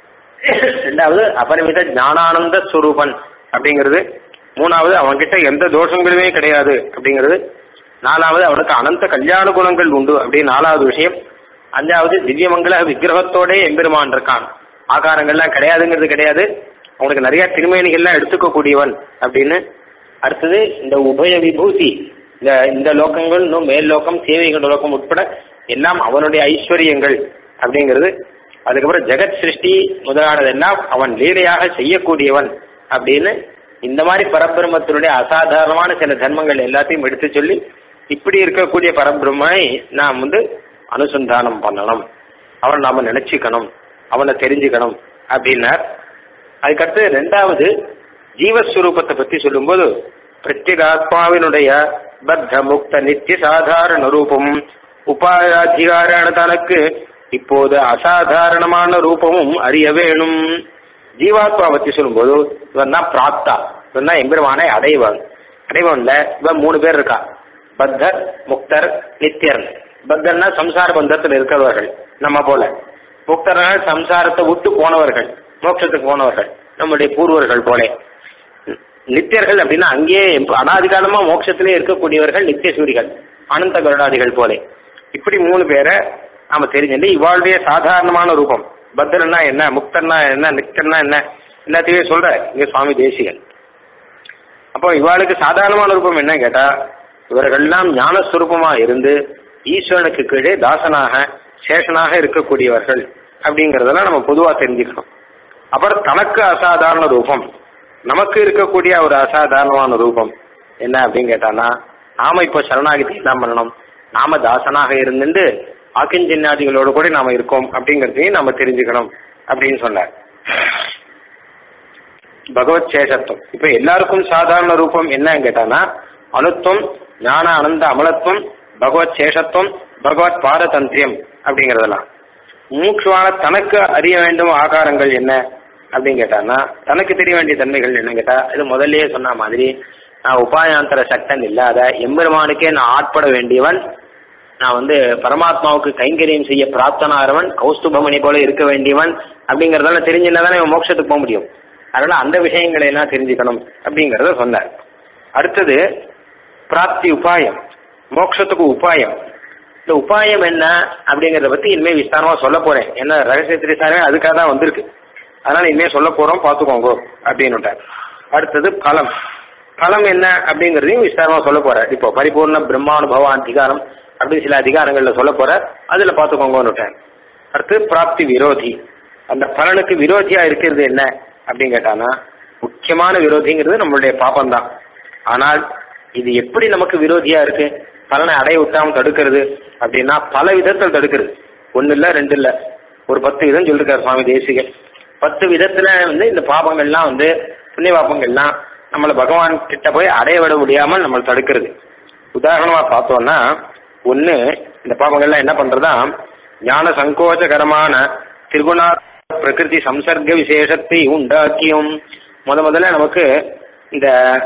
ரெண்டாவது அபரிமித ஞானானந்த ஸ்வரூபன் அப்படிங்கிறது மூணாவது அவன்கிட்ட எந்த தோஷங்களுமே கிடையாது அப்படிங்கிறது நாலாவது அவனுக்கு அனந்த கல்யாண குணங்கள் உண்டு அப்படின்னு நாலாவது விஷயம் அஞ்சாவது திவ்யமங்கல விக்கிரகத்தோட எம்பெருமான் இருக்கான் ஆகாரங்கள்லாம் கிடையாதுங்கிறது கிடையாது அவனுக்கு நிறைய திருமேனிகள்லாம் எடுத்துக்க கூடியவன் அப்படின்னு அடுத்தது இந்த உபய விபூதி இந்த இந்த லோகங்கள் இன்னும் மேல் லோகம் சேவைகள் லோகம் உட்பட எல்லாம் அவனுடைய ஐஸ்வர்யங்கள் அப்படிங்கிறது அதுக்கப்புறம் ஜெகத் சிருஷ்டி முதலானதெல்லாம் அவன் லீலையாக செய்யக்கூடியவன் அப்படின்னு இந்த மாதிரி பரபிரம்மத்தினுடைய அசாதாரணமான சில தர்மங்கள் எல்லாத்தையும் எடுத்து சொல்லி இப்படி இருக்கக்கூடிய பரபிரம்மனை நாம் வந்து அனுசந்தானம் பண்ணணும் அவனை நாம நினைச்சுக்கணும் அவனை தெரிஞ்சுக்கணும் அப்படின்னார் அதுக்கடுத்து ரெண்டாவது ஜீவஸ்வரூபத்தை பத்தி சொல்லும்போது பிரத்யேகாத்மாவினுடைய பத்த முக்த நித்திய சாதாரண ரூபம் உபாயாதிகாரான தனக்கு இப்போது அசாதாரணமான ரூபமும் அறிய வேணும் ஜீவாத்மா பத்தி சொல்லும்போது இவன் தான் பிராப்தா இவன் தான் எம்பெருமானை அடைவன் அடைவன்ல இவன் மூணு பேர் இருக்கா பத்தர் முக்தர் நித்தியர் பத்தர்னா சம்சார பந்தத்தில் இருக்கிறவர்கள் நம்ம போல முக்தர்கள் சம்சாரத்தை விட்டு போனவர்கள் மோட்சத்துக்கு போனவர்கள் நம்முடைய பூர்வர்கள் போல நித்தியர்கள் அப்படின்னா அங்கேயே அனாதிகாலமா மோட்சத்திலே இருக்கக்கூடியவர்கள் நித்திய சூரிகள் அனந்த கருடாதிகள் போல இப்படி மூணு பேரை நாம தெரிஞ்சுட்டு இவாளுடைய சாதாரணமான ரூபம் பத்ரன்னா என்ன முக்தர்னா என்ன நித்தர்னா என்ன எல்லாத்தையுமே சொல்ற இங்க சுவாமி தேசிகன் அப்போ இவாளுக்கு சாதாரணமான ரூபம் என்ன கேட்டா இவர்கள்லாம் ஞானஸ்வரூபமா இருந்து ஈஸ்வரனுக்கு கீழே தாசனாக சேஷனாக இருக்கக்கூடியவர்கள் அப்படிங்கறதெல்லாம் நம்ம பொதுவா தெரிஞ்சுக்கணும் அப்புறம் தனக்கு அசாதாரண ரூபம் நமக்கு இருக்கக்கூடிய ஒரு அசாதாரணமான ரூபம் என்ன அப்படின்னு கேட்டானா நாம இப்போ சரணாகதி தான் பண்ணணும் நாம தாசனாக இருந்துட்டு ஆக்கிஞ்சன்யாதிகளோடு கூட நாம இருக்கோம் அப்படிங்கறதையும் நாம தெரிஞ்சுக்கணும் அப்படின்னு சொன்னார் பகவத் சேஷத்துவம் இப்ப எல்லாருக்கும் சாதாரண ரூபம் என்னன்னு கேட்டானா அணுத்துவம் ஞான அனந்த அமலத்துவம் பகவத் சேஷத்துவம் பகவத் பாரதந்திரியம் அப்படிங்கறதெல்லாம் மூக்ஷுவான தனக்கு அறிய வேண்டும் ஆகாரங்கள் என்ன அப்படின்னு கேட்டானா தனக்கு தெரிய வேண்டிய தன்மைகள் என்ன கேட்டா இது முதல்லயே சொன்ன மாதிரி நான் உபாயாந்தர சக்தன் இல்லாத எம்பெருமானுக்கே நான் ஆட்பட வேண்டியவன் நான் வந்து பரமாத்மாவுக்கு கைங்கரியம் செய்ய பிராப்தனாகிறவன் கௌஸ்துபமணி போல இருக்க வேண்டியவன் அப்படிங்கறதெல்லாம் தெரிஞ்சுன்னா தானே இவன் மோட்சத்துக்கு போக முடியும் அதனால அந்த விஷயங்களை எல்லாம் தெரிஞ்சுக்கணும் அப்படிங்கறத சொன்னார் அடுத்தது பிராப்தி உபாயம் மோட்சத்துக்கு உபாயம் இந்த உபாயம் என்ன அப்படிங்கறத பத்தி இனிமே விஸ்தாரமா சொல்ல போறேன் ஏன்னா ரகசிய திரிசாரமே அதுக்காக தான் வந்திருக்கு அதனால இனிமே சொல்ல போறோம் பாத்துக்கோங்க அப்படின்னு அடுத்தது பலம் பலம் என்ன அப்படிங்கறதையும் விஸ்தாரமா சொல்ல போற இப்போ பரிபூர்ண பிரம்மானுபவ அதிகாரம் அப்படின்னு சில அதிகாரங்கள்ல சொல்ல போற அதுல பாத்துக்கோங்கன்னு அடுத்து பிராப்தி விரோதி அந்த பலனுக்கு விரோதியா இருக்கிறது என்ன அப்படின்னு கேட்டானா முக்கியமான விரோதிங்கிறது நம்மளுடைய பாப்பம் தான் ஆனால் இது எப்படி நமக்கு விரோதியா இருக்கு பலனை அடைய விட்டாம தடுக்கிறது அப்படின்னா பல விதத்தில் தடுக்கிறது ஒன்னு இல்ல ரெண்டு இல்ல ஒரு பத்து விதம் சொல்லிருக்காரு சுவாமி தேசிகன் பத்து விதத்துல வந்து இந்த பாபங்கள்லாம் வந்து புண்ணிய பாபங்கள்லாம் நம்மளை பகவான் கிட்ட போய் அடைய விட முடியாமல் நம்மளை தடுக்கிறது உதாரணமா பார்த்தோம்னா ஒண்ணு இந்த பாபங்கள்லாம் என்ன பண்றதா ஞான சங்கோச்சகரமான திரிகுணா பிரகிருதி சம்சர்க்க விசேஷத்தை உண்டாக்கியும் முத முதல்ல நமக்கு இந்த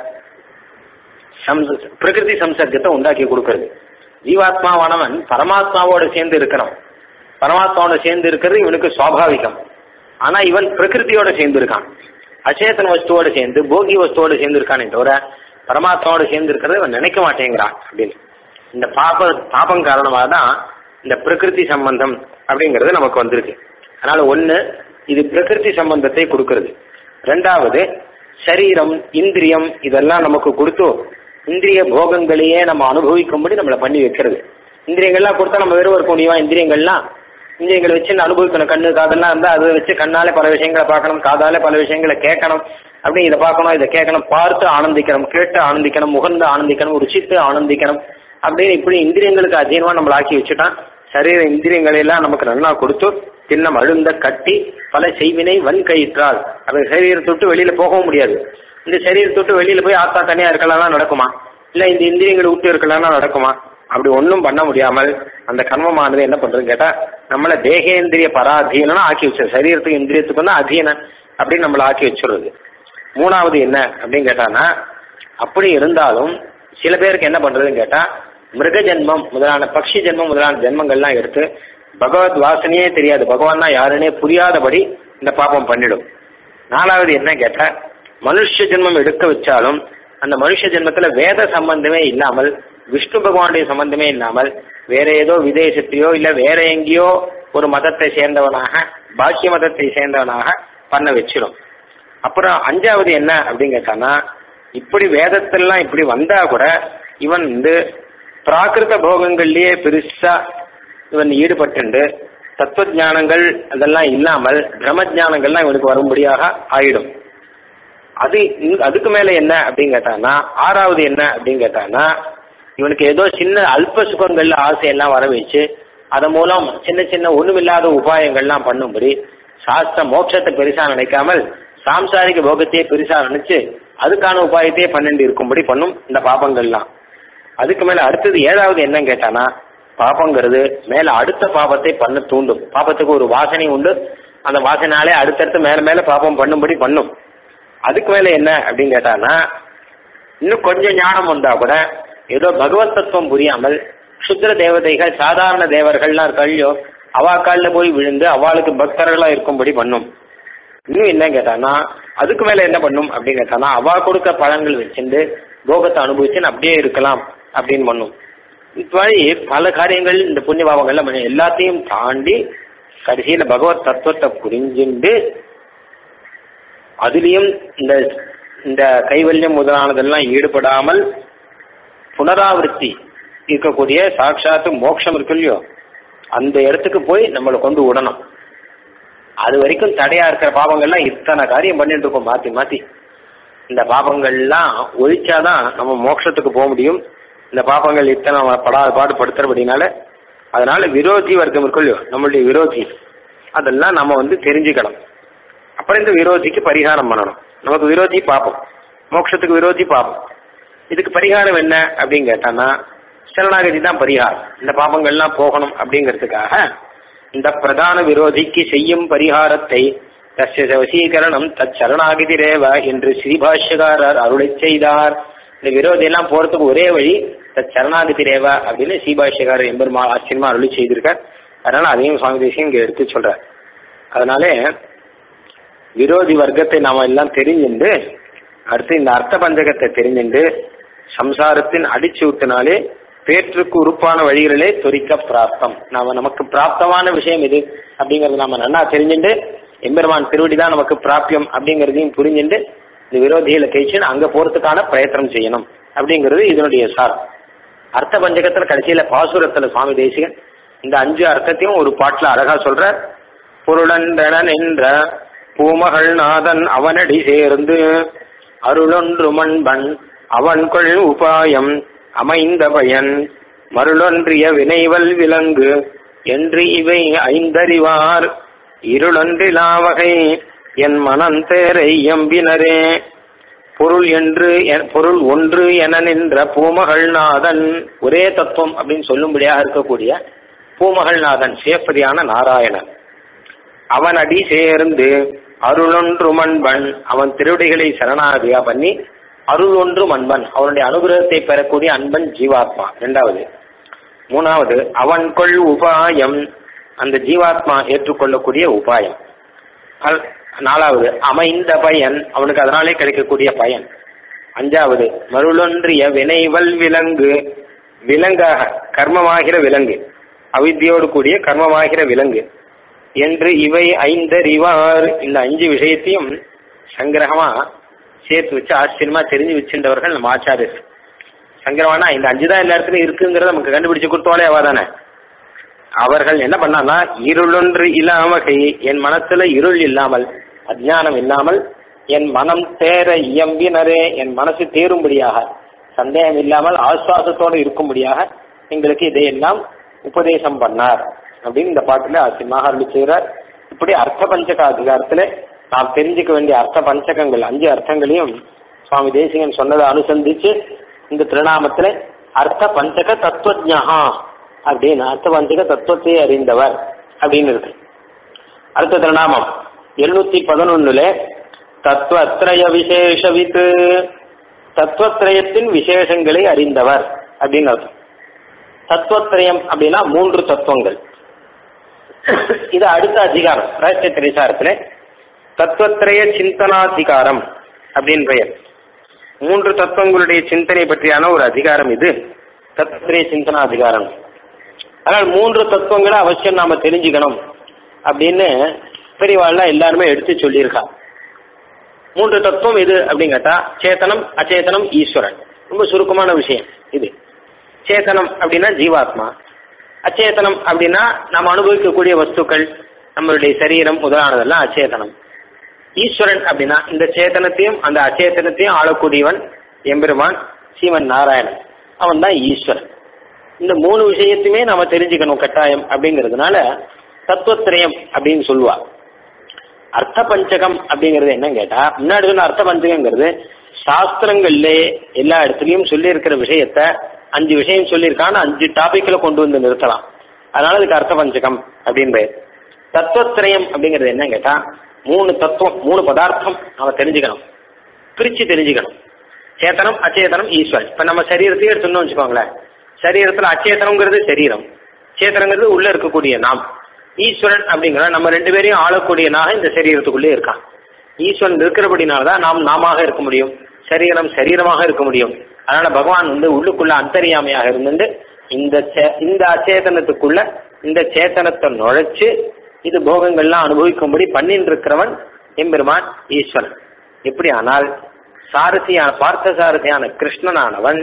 சம்ச பிரகிருதி சம்சர்க்கத்தை உண்டாக்கி கொடுக்கறது ஜீவாத்மாவானவன் பரமாத்மாவோட சேர்ந்து இருக்கிறான் பரமாத்மாவோட சேர்ந்து இருக்கிறது இவனுக்கு சுவாபாவிகம் ஆனா இவன் பிரகிருதியோட சேர்ந்து இருக்கான் அச்சேதன வஸ்துவோட சேர்ந்து போகி வஸ்துவோட சேர்ந்து இருக்கானே தவிர பரமாத்மாவோட சேர்ந்து இருக்கிறத இவன் நினைக்க மாட்டேங்கிறான் அப்படின்னு இந்த பாப பாபம் காரணமாக தான் இந்த பிரகிருதி சம்பந்தம் அப்படிங்கிறது நமக்கு வந்திருக்கு அதனால ஒண்ணு இது பிரகிருதி சம்பந்தத்தை கொடுக்கிறது ரெண்டாவது சரீரம் இந்திரியம் இதெல்லாம் நமக்கு கொடுத்து இந்திரிய போகங்களையே நம்ம அனுபவிக்கும்படி நம்மளை பண்ணி வைக்கிறது இந்திரியங்கள்லாம் கொடுத்தா நம்ம வெறும் இருக்க முடியுமா இந்திரியங்கள்லாம் இந்திரியங்களை வச்சு நான் அனுபவிக்கணும் கண்ணு காதெல்லாம் இருந்தா அதை வச்சு கண்ணாலே பல விஷயங்களை பார்க்கணும் காதாலே பல விஷயங்களை கேட்கணும் அப்படி இதை பார்க்கணும் இதை கேட்கணும் பார்த்து ஆனந்திக்கணும் கேட்டு ஆனந்திக்கணும் முகந்து ஆனந்திக்கணும் ருசித்து ஆனந்திக்கணும் அப்படின்னு இப்படி இந்திரியங்களுக்கு அதீனமா நம்மள ஆக்கி வச்சுட்டான் சரீர இந்திரியங்களை எல்லாம் நமக்கு நல்லா கொடுத்து தின்னம் அழுந்த கட்டி பல செய்வினை வன் கயிற்றால் அது சரீரத்தை விட்டு வெளியில போகவும் முடியாது இந்த சரீரத்தை விட்டு வெளியில போய் ஆத்தா தனியா இருக்கலாம் நடக்குமா இல்ல இந்த இந்திரியங்களை விட்டு இருக்கலாம் நடக்குமா அப்படி ஒன்றும் பண்ண முடியாமல் அந்த கர்மமானது என்ன பண்றதுன்னு கேட்டா நம்மள தேகேந்திரிய பராதீனா ஆக்கி வச்சிரு சரீரத்துக்கு இந்திரியத்துக்கு வந்து அதீன அப்படின்னு நம்மள ஆக்கி வச்சிடுறது மூணாவது என்ன அப்படின்னு கேட்டானா அப்படி இருந்தாலும் சில பேருக்கு என்ன பண்றதுன்னு கேட்டா மிருக ஜென்மம் முதலான பக்ஷி ஜென்மம் முதலான ஜென்மங்கள்லாம் எடுத்து பகவத் வாசனையே தெரியாது பகவான்னா யாருன்னே புரியாதபடி இந்த பாப்பம் பண்ணிடும் நாலாவது என்ன கேட்டா மனுஷ ஜென்மம் எடுக்க வச்சாலும் அந்த மனுஷ ஜென்மத்துல வேத சம்பந்தமே இல்லாமல் விஷ்ணு பகவானுடைய சம்பந்தமே இல்லாமல் வேற ஏதோ விதேசத்தையோ இல்ல வேற எங்கேயோ ஒரு மதத்தை சேர்ந்தவனாக பாக்கிய மதத்தை சேர்ந்தவனாக பண்ண வச்சிடும் அப்புறம் அஞ்சாவது என்ன அப்படின்னு கேட்டானா இப்படி வேதத்திலாம் இப்படி வந்தா கூட இவன் வந்து பிராகிருத போகங்கள்லயே பெருசா இவன் ஈடுபட்டு தத்துவ ஞானங்கள் அதெல்லாம் இல்லாமல் பிரம்ம ஞானங்கள்லாம் இவனுக்கு வரும்படியாக ஆயிடும் அது இங்க- அதுக்கு மேல என்ன அப்படின்னு கேட்டானா ஆறாவது என்ன அப்படின்னு கேட்டானா இவனுக்கு ஏதோ சின்ன அல்ப சுகங்கள்ல ஆசையெல்லாம் வர வச்சு அதன் மூலம் சின்ன சின்ன ஒண்ணுமில்லாத உபாயங்கள்லாம் பண்ணும்படி சாஸ்திர மோட்சத்தை பெருசா நினைக்காமல் சாம்சாரிக போகத்தையே பெருசா நினைச்சு அதுக்கான உபாயத்தையே பன்னெண்டு இருக்கும்படி பண்ணும் இந்த பாபங்கள்லாம் அதுக்கு மேல அடுத்தது ஏழாவது என்னன்னு கேட்டானா பாபங்கிறது மேல அடுத்த பாபத்தை பண்ண தூண்டும் பாபத்துக்கு ஒரு வாசனை உண்டு அந்த வாசனாலே அடுத்தடுத்து மேல மேல பாபம் பண்ணும்படி பண்ணும் அதுக்கு மேல என்ன அப்படின்னு கேட்டானா இன்னும் கொஞ்சம் ஞானம் வந்தா கூட ஏதோ பகவத் தத்துவம் புரியாமல் சுத்திர தேவதைகள் சாதாரண தேவர்கள்லாம் இருக்கையோ அவா காலில் போய் விழுந்து அவளுக்கு பக்தர்களா இருக்கும்படி பண்ணும் இன்னும் என்ன கேட்டானா அதுக்கு மேல என்ன பண்ணும் அப்படின்னு கேட்டானா அவா கொடுக்க பழங்கள் வச்சிருந்து போகத்தை அனுபவிச்சுன்னு அப்படியே இருக்கலாம் அப்படின்னு பண்ணும் இது மாதிரி பல காரியங்கள் இந்த புண்ணிய பாவங்கள்லாம் பண்ணி எல்லாத்தையும் தாண்டி கடைசியில பகவத் தத்துவத்தை புரிஞ்சுண்டு அதுலயும் இந்த இந்த கைவல்யம் முதலானதெல்லாம் ஈடுபடாமல் புனராவர்த்தி இருக்கக்கூடிய சாட்சாத்து மோட்சம் இருக்கு இல்லையோ அந்த இடத்துக்கு போய் நம்மளை கொண்டு விடணும் அது வரைக்கும் தடையா இருக்கிற பாவங்கள்லாம் இத்தனை காரியம் பண்ணிட்டு இருக்கோம் மாத்தி மாத்தி இந்த பாபங்கள்லாம் ஒழிச்சாதான் நம்ம மோட்சத்துக்கு போக முடியும் இந்த பாபங்கள் இத்தனை படாத பாடுபடுத்துறபடினால அதனால விரோதி வர்க்கம் இருக்கு இல்லையோ நம்மளுடைய விரோதி அதெல்லாம் நம்ம வந்து தெரிஞ்சுக்கணும் அப்புறம் இந்த விரோதிக்கு பரிகாரம் பண்ணணும் நமக்கு விரோதி பாப்போம் மோட்சத்துக்கு விரோதி பாப்போம் இதுக்கு பரிகாரம் என்ன அப்படின்னு கேட்டான்னா சரணாகதி தான் பரிகாரம் இந்த பாபங்கள்லாம் போகணும் அப்படிங்கிறதுக்காக இந்த பிரதான விரோதிக்கு செய்யும் பரிகாரத்தை தஸ்ய வசீகரணம் தத் சரணாகதி ரேவ என்று ஸ்ரீபாஷ்யகாரர் அருளை செய்தார் இந்த விரோதி எல்லாம் போறதுக்கு ஒரே வழி தத் சரணாகதி ரேவ அப்படின்னு ஸ்ரீபாஷ்யகாரர் எம்பெருமா ஆச்சரியமா அருளி செய்திருக்கார் அதனால அதையும் சுவாமி தேசியம் இங்க எடுத்து சொல்றார் அதனாலே விரோதி வர்க்கத்தை நாம எல்லாம் தெரிஞ்சுண்டு அடுத்து இந்த அர்த்த பஞ்சகத்தை தெரிஞ்சுண்டு சம்சாரத்தின் அடிச்சு விட்டனாலே பேற்றுக்கு உறுப்பான வழிகளிலே தொரிக்க பிராப்தம் நாம நமக்கு பிராப்தமான விஷயம் இது அப்படிங்கறது நாம நன்னா தெரிஞ்சுண்டு எம்பெருமான் திருவடி தான் நமக்கு பிராப்தியம் அப்படிங்கறதையும் புரிஞ்சுண்டு இந்த விரோதிகளை கழிச்சுன்னு அங்க போறதுக்கான பிரயத்தனம் செய்யணும் அப்படிங்கிறது இதனுடைய சார் அர்த்த பஞ்சகத்துல கடைசியில பாசுரத்துல சுவாமி தேசிகன் இந்த அஞ்சு அர்த்தத்தையும் ஒரு பாட்டுல அழகா சொல்ற பொருளன்றன என்ற பூமகள் நாதன் அவனடி சேர்ந்து அருளொன்று மண்பன் அவன் கொள் உபாயம் அமைந்த பயன் மருளொன்றிய வினைவல் விலங்கு என்று இவை ஐந்தறிவார் இருளொன்றிலாவகை என் மனந்தேரை எம்பினரே பொருள் என்று எ- பொருள் ஒன்று என நின்ற பூமகள் நாதன் ஒரே தத்துவம் அப்படின்னு சொல்லும்படியாக இருக்கக்கூடிய பூமகள் நாதன் சிவப்பதியான நாராயணன் அவன் அடி சேர்ந்து அருளொன்று மண்பன் அவன் திருவடிகளை சரணாகியா பண்ணி அருள் ஒன்று மண்பன் அவனுடைய அனுகிரகத்தை பெறக்கூடிய அன்பன் ஜீவாத்மா இரண்டாவது மூணாவது அவன் கொள் உபாயம் அந்த ஜீவாத்மா ஏற்றுக்கொள்ளக்கூடிய உபாயம் அல்- நாலாவது அமைந்த பயன் அவனுக்கு அதனாலே கிடைக்கக்கூடிய பயன் அஞ்சாவது மருளொன்றிய வினைவல் விலங்கு விலங்காக கர்மமாகிற விலங்கு அவித்தியோடு கூடிய கர்மமாகிற விலங்கு என்று இவை ஐந்தறிவார் இந்த அஞ்சு விஷயத்தையும் சங்கிரகமா சேர்த்து வச்சு ஆச்சரியமா தெரிஞ்சு வச்சிருந்தவர்கள் நம்ம ஆச்சாரியர் சங்கிரகம்னா இந்த அஞ்சு தான் எல்லா இடத்துலயும் இருக்குங்கிறத நமக்கு கண்டுபிடிச்சு கொடுத்தோலே அவாதானே அவர்கள் என்ன பண்ணான்னா இருளொன்று இல்லாமகை என் மனசுல இருள் இல்லாமல் அஜ்ஞானம் இல்லாமல் என் மனம் தேர இயம்பினரே என் மனசு தேரும்படியாக சந்தேகம் இல்லாமல் ஆஸ்வாசத்தோடு இருக்கும்படியாக எங்களுக்கு இதையெல்லாம் உபதேசம் பண்ணார் அப்படின்னு இந்த பாட்டுல ஆச்சரியமாக அருளி செய்கிறார் இப்படி அர்த்த பஞ்சக அதிகாரத்துல நாம் தெரிஞ்சுக்க வேண்டிய அர்த்த பஞ்சகங்கள் அஞ்சு அர்த்தங்களையும் சுவாமி தேசிகன் சொன்னதை அனுசந்திச்சு இந்த திருநாமத்துல அர்த்த பஞ்சக தத்துவஜா அப்படின்னு அர்த்த பஞ்சக தத்துவத்தை அறிந்தவர் அப்படின்னு இருக்கு அடுத்த திருநாமம் எழுநூத்தி பதினொன்னுல தத்துவத்ரய விசேஷவித்து தத்துவத்ரயத்தின் விசேஷங்களை அறிந்தவர் அப்படின்னு அர்த்தம் தத்துவத்ரயம் அப்படின்னா மூன்று தத்துவங்கள் இது அடுத்த அதிகாரம் ரகசிய திரைசாரத்துல தத்துவத்ரய சிந்தனாதிகாரம் அப்படின்னு பெயர் மூன்று தத்துவங்களுடைய சிந்தனை பற்றியான ஒரு அதிகாரம் இது தத்துவத்ரய சிந்தனாதிகாரம் ஆனால் மூன்று தத்துவங்களை அவசியம் நாம தெரிஞ்சுக்கணும் அப்படின்னு பெரியவாள்லாம் எல்லாருமே எடுத்து சொல்லியிருக்கா மூன்று தத்துவம் எது அப்படின்னு கேட்டா சேத்தனம் அச்சேதனம் ஈஸ்வரன் ரொம்ப சுருக்கமான விஷயம் இது சேத்தனம் அப்படின்னா ஜீவாத்மா அச்சேதனம் அப்படின்னா நாம் அனுபவிக்கக்கூடிய வஸ்துக்கள் நம்மளுடைய சரீரம் முதலானதெல்லாம் அச்சேதனம் ஈஸ்வரன் அப்படின்னா இந்த சேத்தனத்தையும் அந்த அச்சேதனத்தையும் ஆளக்கூடியவன் எம்பெருமான் சீவன் நாராயணன் அவன் தான் ஈஸ்வரன் இந்த மூணு விஷயத்தையுமே நாம தெரிஞ்சுக்கணும் கட்டாயம் அப்படிங்கிறதுனால தத்துவத்திரயம் அப்படின்னு சொல்லுவா அர்த்த பஞ்சகம் அப்படிங்கிறது என்னன்னு கேட்டா முன்னாடி சொன்ன அர்த்த பஞ்சகங்கிறது சாஸ்திரங்கள்ல எல்லா இடத்துலயும் சொல்லி இருக்கிற விஷயத்த அஞ்சு விஷயம் சொல்லியிருக்கான்னு அஞ்சு டாபிக்ல கொண்டு வந்து நிறுத்தலாம் அதனால இதுக்கு அர்த்த பஞ்சகம் அப்படின்னு பெயர் தத்துவத்திரயம் அப்படிங்கிறது என்ன கேட்டா மூணு தத்துவம் மூணு பதார்த்தம் நம்ம தெரிஞ்சுக்கணும் பிரிச்சு தெரிஞ்சுக்கணும் சேத்தனம் அச்சேதனம் ஈஸ்வரன் இப்ப நம்ம சரீரத்தையே எடுத்துன்னு வச்சுக்கோங்களேன் சரீரத்துல அச்சேதனங்கிறது சரீரம் சேத்தனங்கிறது உள்ள இருக்கக்கூடிய நாம் ஈஸ்வரன் அப்படிங்கிற நம்ம ரெண்டு பேரையும் ஆளக்கூடியனாக இந்த சரீரத்துக்குள்ளே இருக்கான் ஈஸ்வரன் இருக்கிறபடினாலதான் நாம் நாமாக இருக்க முடியும் சரீரம் சரீரமாக இருக்க முடியும் அதனால பகவான் வந்து உள்ளுக்குள்ள அந்தரியாமையாக இருந்து இந்த சே- இந்த அச்சேதனத்துக்குள்ள இந்த சேத்தனத்தை நுழைச்சு இது போகங்கள்லாம் அனுபவிக்கும்படி பண்ணிட்டு இருக்கிறவன் எம்பெருமான் ஈஸ்வரன் எப்படி ஆனால் சாரதியான பார்த்த சாரதியான கிருஷ்ணனானவன்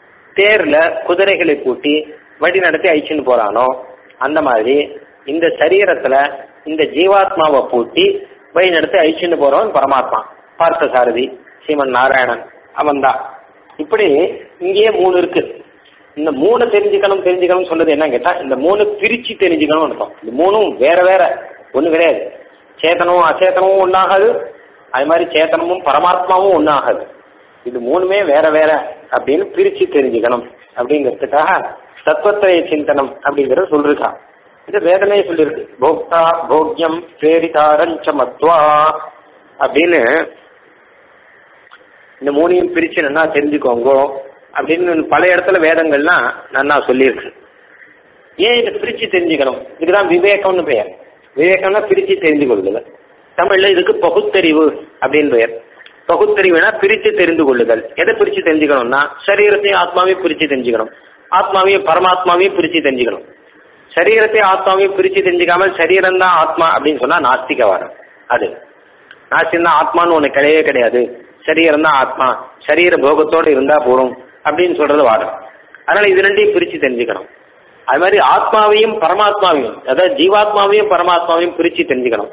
தேர்ல குதிரைகளை பூட்டி வழி நடத்தி அழிச்சுன்னு போறானோ அந்த மாதிரி இந்த சரீரத்துல இந்த ஜீவாத்மாவை பூட்டி வழி நடத்தி அழிச்சுன்னு போறவன் பரமாத்மா பார்த்த சாரதி சீமன் நாராயணன் அவன்தான் இப்படி இங்கேயே மூணு இருக்கு இந்த மூணு தெரிஞ்சுக்கணும் தெரிஞ்சுக்கணும் சொல்றது என்ன கேட்டா இந்த மூணு பிரிச்சு தெரிஞ்சுக்கணும் அர்த்தம் இந்த மூணும் வேற வேற ஒண்ணு கிடையாது சேத்தனமும் அச்சேதனமும் ஒண்ணாகாது அது மாதிரி சேத்தனமும் பரமாத்மாவும் ஒண்ணாகாது இது மூணுமே வேற வேற அப்படின்னு பிரிச்சு தெரிஞ்சுக்கணும் அப்படிங்கிறதுக்காக தத்துவத்திரய சிந்தனம் அப்படிங்கறத சொல்லிருக்கான் இது வேதனையே சொல்லியிருக்கு போக்தா போக்யம் பிரேரிதாரஞ்ச மத்வா அப்படின்னு இந்த மூணையும் பிரிச்சு நல்லா தெரிஞ்சுக்கோங்க அப்படின்னு பல இடத்துல வேதங்கள்லாம் நன்னா சொல்லியிருக்கு ஏன் இதை பிரிச்சு தெரிஞ்சுக்கணும் இதுக்குதான் விவேகம்னு பெயர் விவேகம்னா பிரிச்சு தெரிந்து கொள்ளுதல் தமிழ்ல இதுக்கு பகுத்தறிவு அப்படின்னு பெயர் பகுத்தறிவுனா பிரித்து தெரிந்து கொள்ளுதல் எதை பிரிச்சு தெரிஞ்சுக்கணும்னா சரீரத்தையும் ஆத்மாவையும் பிரிச்சு தெரிஞ்சுக்கணும் ஆத்மாவையும் பரமாத்மாவையும் பிரிச்சு தெரிஞ்சுக்கணும் சரீரத்தையும் ஆத்மாவையும் பிரிச்சு தெரிஞ்சுக்காமல் சரீரம் தான் ஆத்மா அப்படின்னு சொன்னா நாஸ்திகவாதம் அது நாஸ்திகம் தான் ஆத்மான்னு ஒண்ணு கிடையவே கிடையாது சரீரம் தான் ஆத்மா சரீர போகத்தோடு இருந்தா போறோம் அப்படின்னு சொல்றது வாதம் அதனால இது ரெண்டையும் பிரிச்சு தெரிஞ்சுக்கணும் அது மாதிரி ஆத்மாவையும் பரமாத்மாவையும் அதாவது ஜீவாத்மாவையும் பரமாத்மாவையும் பிரிச்சு தெரிஞ்சுக்கணும்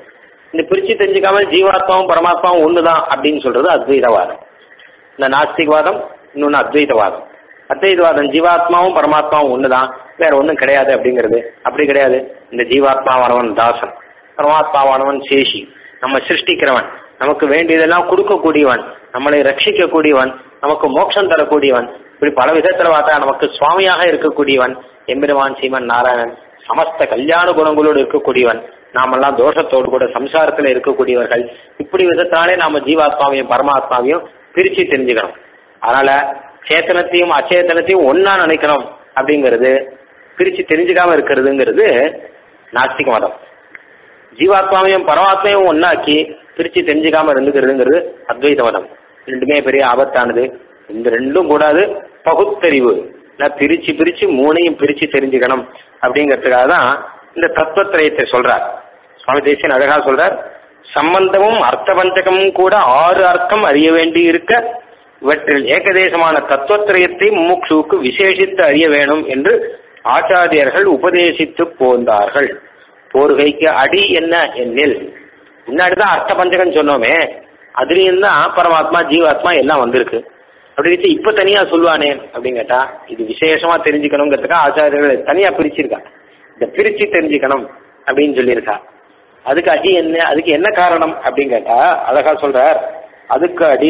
இந்த பிரிச்சு தெரிஞ்சுக்காம ஜீவாத்மாவும் பரமாத்மாவும் ஒண்ணுதான் அப்படின்னு சொல்றது அத்வைதவாதம் இந்த நாஸ்திகவாதம் இன்னொன்னு அத்வைதவாதம் அத்வைதவாதம் ஜீவாத்மாவும் பரமாத்மாவும் ஒண்ணுதான் வேற ஒண்ணும் கிடையாது அப்படிங்கிறது அப்படி கிடையாது இந்த ஜீவாத்மாவானவன் தாசன் பரமாத்மாவானவன் சேஷி நம்ம சிருஷ்டிக்கிறவன் நமக்கு வேண்டியதெல்லாம் கொடுக்கக்கூடியவன் நம்மளை ரட்சிக்கக்கூடியவன் நமக்கு மோட்சம் தரக்கூடியவன் இப்படி பல விதத்துல பார்த்தா நமக்கு சுவாமியாக இருக்கக்கூடியவன் எம்பெருமான் சீமன் நாராயணன் சமஸ்த கல்யாண குணங்களோடு இருக்கக்கூடியவன் நாமெல்லாம் தோஷத்தோடு கூட சம்சாரத்துல இருக்கக்கூடியவர்கள் இப்படி விதத்தாலே நாம ஜீவாத்மாவையும் பரமாத்மாவையும் பிரிச்சு தெரிஞ்சுக்கணும் அதனால சேத்தனத்தையும் அச்சேதனத்தையும் ஒன்னா நினைக்கணும் அப்படிங்கிறது பிரிச்சு தெரிஞ்சுக்காம இருக்கிறதுங்கிறது நாஸ்திக மதம் ஜீவாத்மாவையும் பரமாத்மையும் ஒன்னாக்கி பிரிச்சு தெரிஞ்சுக்காம இருந்துக்கிறதுங்கிறது அத்வைத மதம் ரெண்டுமே பெரிய ஆபத்தானது இந்த ரெண்டும் கூடாது பகுத்தறிவு நான் பிரிச்சு பிரிச்சு மூணையும் பிரிச்சு தெரிஞ்சுக்கணும் அப்படிங்கிறதுக்காக தான் இந்த தத்துவத்திரயத்தை சொல்றார் சுவாமி தேசியன் அழகா சொல்றார் சம்பந்தமும் அர்த்த பஞ்சகமும் கூட ஆறு அர்த்தம் அறிய வேண்டி இருக்க இவற்றில் ஏகதேசமான தத்துவத்திரயத்தை முமுட்சுவுக்கு விசேஷித்து அறிய வேணும் என்று ஆச்சாரியர்கள் உபதேசித்து போந்தார்கள் போர்கைக்கு அடி என்ன என்னில் முன்னாடிதான் அர்த்த பஞ்சகம் சொன்னோமே அதுலயும் தான் பரமாத்மா ஜீவாத்மா எல்லாம் வந்திருக்கு அப்படி வச்சு இப்ப தனியா சொல்லுவானே அப்படின்னு கேட்டா இது விசேஷமா தெரிஞ்சுக்கணுங்கிறதுக்காக ஆச்சாரியர்கள் தனியா பிரிச்சிருக்கா இந்த பிரிச்சு தெரிஞ்சுக்கணும் அப்படின்னு சொல்லியிருக்கா அதுக்கு அடி என்ன அதுக்கு என்ன காரணம் அப்படின்னு கேட்டா அழகா சொல்றார் அதுக்கு அடி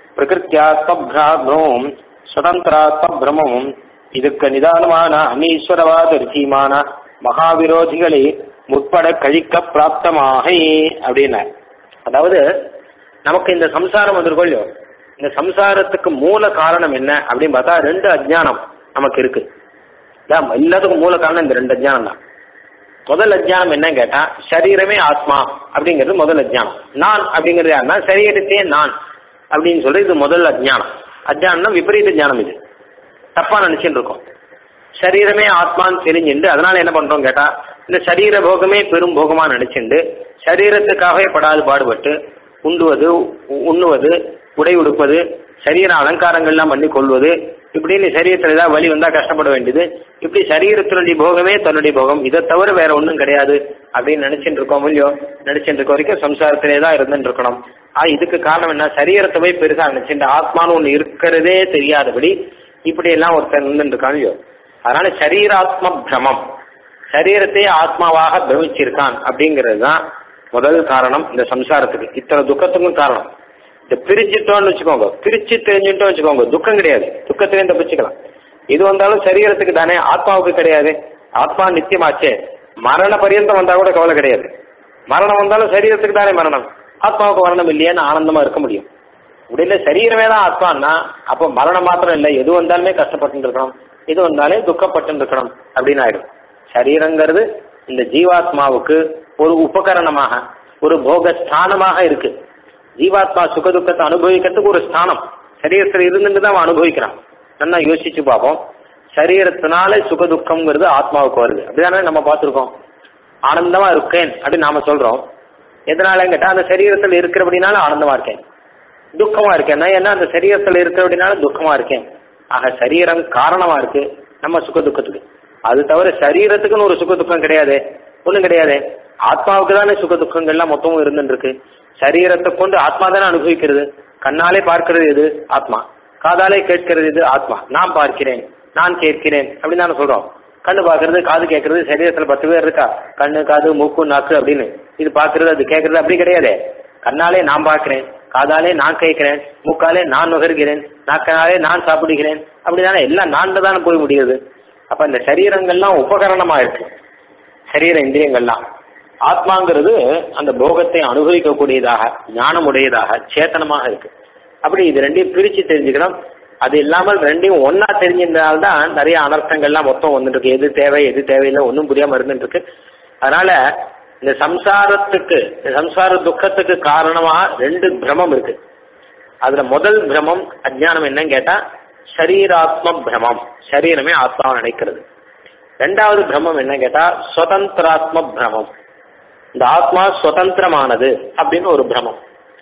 பிரகிருத்தியாத்மபிராமம் சுதந்திராத்மபிரமமும் இதுக்கு நிதானமான அமீஸ்வரவாத ருச்சியமான மகாவிரோதிகளை முற்பட கழிக்க பிராப்தமாக அப்படின்னார் அதாவது நமக்கு இந்த சம்சாரம் வந்திருக்கோம் இல்லையோ இந்த சம்சாரத்துக்கு மூல காரணம் என்ன அப்படின்னு பார்த்தா ரெண்டு அஜ்ஞானம் நமக்கு இருக்கு இதான் எல்லாத்துக்கும் மூல காரணம் இந்த ரெண்டு அஜ்ஞானம் தான் முதல் அஜ்ஞானம் என்ன கேட்டா சரீரமே ஆத்மா அப்படிங்கிறது முதல் அஜ்ஞானம் நான் அப்படிங்கிறது யாருன்னா சரீரத்தையே நான் அப்படின்னு சொல்லி இது முதல் அஜ்ஞானம் அஜ்ஞானம்னா விபரீத ஞானம் இது தப்பா நினைச்சுட்டு இருக்கோம் சரீரமே ஆத்மான்னு தெரிஞ்சுண்டு அதனால என்ன பண்றோம் கேட்டா இந்த சரீர போகமே பெரும் போகமா நினைச்சுண்டு சரீரத்துக்காகவே படாது பாடுபட்டு உண்டுவது உ- உண்ணுவது உடை உடுப்பது சரீர அலங்காரங்கள்லாம் பண்ணி கொள்வது இப்படின்னு சரீரத்தில் ஏதாவது வலி வந்தா கஷ்டப்பட வேண்டியது இப்படி சரீரத்தினுடைய போகமே தன்னுடைய போகம் இதை தவிர வேற ஒன்றும் கிடையாது அப்படின்னு நினைச்சிட்டு இருக்கோம் இல்லையோ நினைச்சிட்டு இருக்க வரைக்கும் சம்சாரத்திலே தான் இருந்துட்டு இருக்கணும் ஆ இதுக்கு காரணம் என்ன சரீரத்தை போய் பெருசா நினைச்சுட்டு ஆத்மான்னு ஒண்ணு இருக்கிறதே தெரியாதபடி இப்படி எல்லாம் ஒருத்தன் இருந்துட்டு இருக்கான் இல்லையோ அதனால சரீராத்ம பிரமம் சரீரத்தையே ஆத்மாவாக பிரமிச்சிருக்கான் அப்படிங்கிறது தான் முதல் காரணம் இந்த சம்சாரத்துக்கு இத்தனை துக்கத்துக்கும் காரணம் இந்த பிரிச்சுட்டோம்னு வச்சுக்கோங்க பிரிச்சு தெரிஞ்சுட்டோம் வச்சுக்கோங்க துக்கம் கிடையாது துக்கத்திலையும் தப்பிச்சுக்கலாம் இது வந்தாலும் சரீரத்துக்கு தானே ஆத்மாவுக்கு கிடையாது ஆத்மா நித்தியமாச்சே மரண பரியந்தம் வந்தா கூட கவலை கிடையாது மரணம் வந்தாலும் சரீரத்துக்கு தானே மரணம் ஆத்மாவுக்கு மரணம் இல்லையேன்னு ஆனந்தமா இருக்க முடியும் முடியல சரீரமே தான் ஆத்மான்னா அப்போ மரணம் மாத்திரம் இல்லை எது வந்தாலுமே கஷ்டப்பட்டு இருக்கணும் எது வந்தாலே துக்கப்பட்டு இருக்கணும் அப்படின்னு ஆயிடும் சரீரங்கிறது இந்த ஜீவாத்மாவுக்கு ஒரு உபகரணமாக ஒரு போக ஸ்தானமாக இருக்கு ஜீவாத்மா சுக துக்கத்தை அனுபவிக்கிறதுக்கு ஒரு ஸ்தானம் சரீரத்தில் இருந்துட்டு தான் அவன் அனுபவிக்கிறான் நல்லா யோசிச்சு பார்ப்போம் சரீரத்தினால சுக துக்கம்ங்கிறது ஆத்மாவுக்கு வருது அப்படிதானே நம்ம பார்த்துருக்கோம் ஆனந்தமா இருக்கேன் அப்படின்னு நாம சொல்றோம் எதனால கேட்டா அந்த சரீரத்தில் இருக்கிறபடினால ஆனந்தமா இருக்கேன் துக்கமா இருக்கேன் நான் என்ன அந்த சரீரத்தில் இருக்கிறபடினால துக்கமா இருக்கேன் ஆக சரீரம் காரணமா இருக்கு நம்ம சுக துக்கத்துக்கு அது தவிர சரீரத்துக்குன்னு ஒரு சுக துக்கம் கிடையாது ஒண்ணும் கிடையாது ஆத்மாவுக்கு தானே சுக துக்கங்கள்லாம் மொத்தமும் இருந்துட்டு இருக்கு சரீரத்தை கொண்டு ஆத்மா தானே அனுபவிக்கிறது கண்ணாலே பார்க்கிறது எது ஆத்மா காதாலே கேட்கிறது எது ஆத்மா நான் பார்க்கிறேன் நான் கேட்கிறேன் அப்படின்னு தானே சொல்றோம் கண்ணு பார்க்கறது காது கேட்கறது சரீரத்துல பத்து பேர் இருக்கா கண்ணு காது மூக்கு நாக்கு அப்படின்னு இது பார்க்கறது அது கேட்கறது அப்படி கிடையாது கண்ணாலே நான் பார்க்கிறேன் காதாலே நான் கேட்கிறேன் மூக்காலே நான் நுகர்கிறேன் நாக்கனாலே நான் சாப்பிடுகிறேன் அப்படிதானே எல்லாம் நான் தானே போய் முடியுது அப்ப இந்த சரீரங்கள்லாம் உபகரணமா இருக்கு சரீர இந்திரியங்கள்லாம் ஆத்மாங்கிறது அந்த போகத்தை அனுபவிக்கக்கூடியதாக ஞானமுடையதாக சேத்தனமாக இருக்கு அப்படி இது ரெண்டையும் பிரிச்சு தெரிஞ்சுக்கணும் அது இல்லாமல் ரெண்டையும் ஒன்னா தெரிஞ்சிருந்தனால்தான் நிறைய அனர்த்தங்கள்லாம் மொத்தம் வந்துட்டு இருக்கு எது தேவை எது தேவையில்லை ஒன்றும் புரியாம இருந்துட்டு இருக்கு அதனால இந்த சம்சாரத்துக்கு இந்த சம்சார துக்கத்துக்கு காரணமா ரெண்டு பிரமம் இருக்கு அதுல முதல் பிரமம் அஜ்ஞானம் என்னன்னு கேட்டா சரீராத்ம பிரமம் சரீரமே ஆத்மாவை நினைக்கிறது ரெண்டாவது பிரமம் என்ன கேட்டா சுதந்திராத்ம பிரமம் இந்த ஆத்மா சுதந்திரமானது அப்படின்னு ஒரு பிரமம்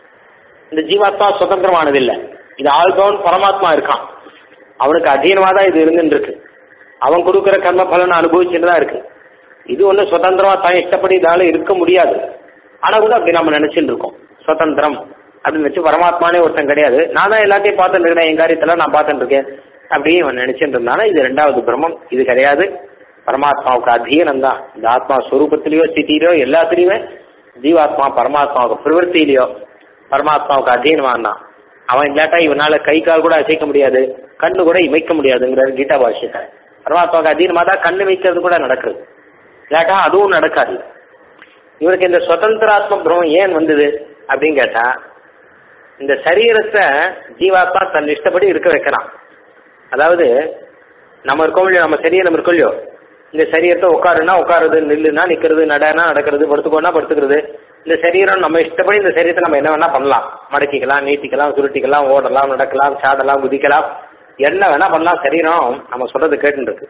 இந்த ஜீவாத்மா சுதந்திரமானது இல்ல இது ஆல்பவன் பரமாத்மா இருக்கான் அவனுக்கு அதீனமா தான் இது இருந்துட்டு இருக்கு அவன் கொடுக்குற கர்ம பலனை அனுபவிச்சுட்டு தான் இருக்கு இது ஒன்றும் சுதந்திரமா தான் இஷ்டப்படி இதால இருக்க முடியாது ஆனா கூட அப்படி நம்ம நினைச்சிட்டு இருக்கோம் சுதந்திரம் அப்படின்னு வச்சு பரமாத்மானே ஒருத்தன் கிடையாது நான் தான் எல்லாத்தையும் பார்த்துட்டு இருக்கேன் என் காரியத்தெல்லாம் நான் பார்த்துட்டு இருக்கேன் அப்படின்னு இவன் நினைச்சிட்டு இருந்தானா இது ரெண்டாவது பிரம்மம் இது கிடையாது பரமாத்மாவுக்கு அதீனம் தான் இந்த ஆத்மா ஸ்வரூபத்திலேயோ ஸ்திதியிலயோ எல்லாத்துலயுமே ஜீவாத்மா பரமாத்மாவுக்கு பிரவருத்திலேயோ பரமாத்மாவுக்கு அதீனமான் தான் அவன் இல்லாட்டா இவனால கை கால் கூட அசைக்க முடியாது கண்ணு கூட இமைக்க முடியாதுங்கிறாரு கீதா பாஷ்யத்தை பரமாத்மாவுக்கு அதீனமா தான் கண்ணு வைக்கிறது கூட நடக்குது இல்லாட்டா அதுவும் நடக்காது இவருக்கு இந்த சுதந்திராத்ம பிரம்மம் ஏன் வந்தது அப்படின்னு கேட்டா இந்த சரீரத்தை ஜீவாத்மா தன் இஷ்டப்படி இருக்க வைக்கிறான் அதாவது நம்ம இருக்கோம் இல்லையோ நம்ம சரீரம் இருக்கோம் இல்லையோ இந்த சரீரத்தை உட்காருனா உட்காருது நில்லுனா நிக்கிறது நடனா நடக்கிறது படுத்துக்கோனா படுத்துக்கிறது இந்த சரீரம் நம்ம இஷ்டப்படி இந்த சரீரத்தை நம்ம என்ன வேணா பண்ணலாம் மடக்கிக்கலாம் நீட்டிக்கலாம் சுருட்டிக்கலாம் ஓடலாம் நடக்கலாம் சாடலாம் குதிக்கலாம் என்ன வேணா பண்ணலாம் சரீரம் நம்ம சொல்றது கேட்டுட்டு இருக்கு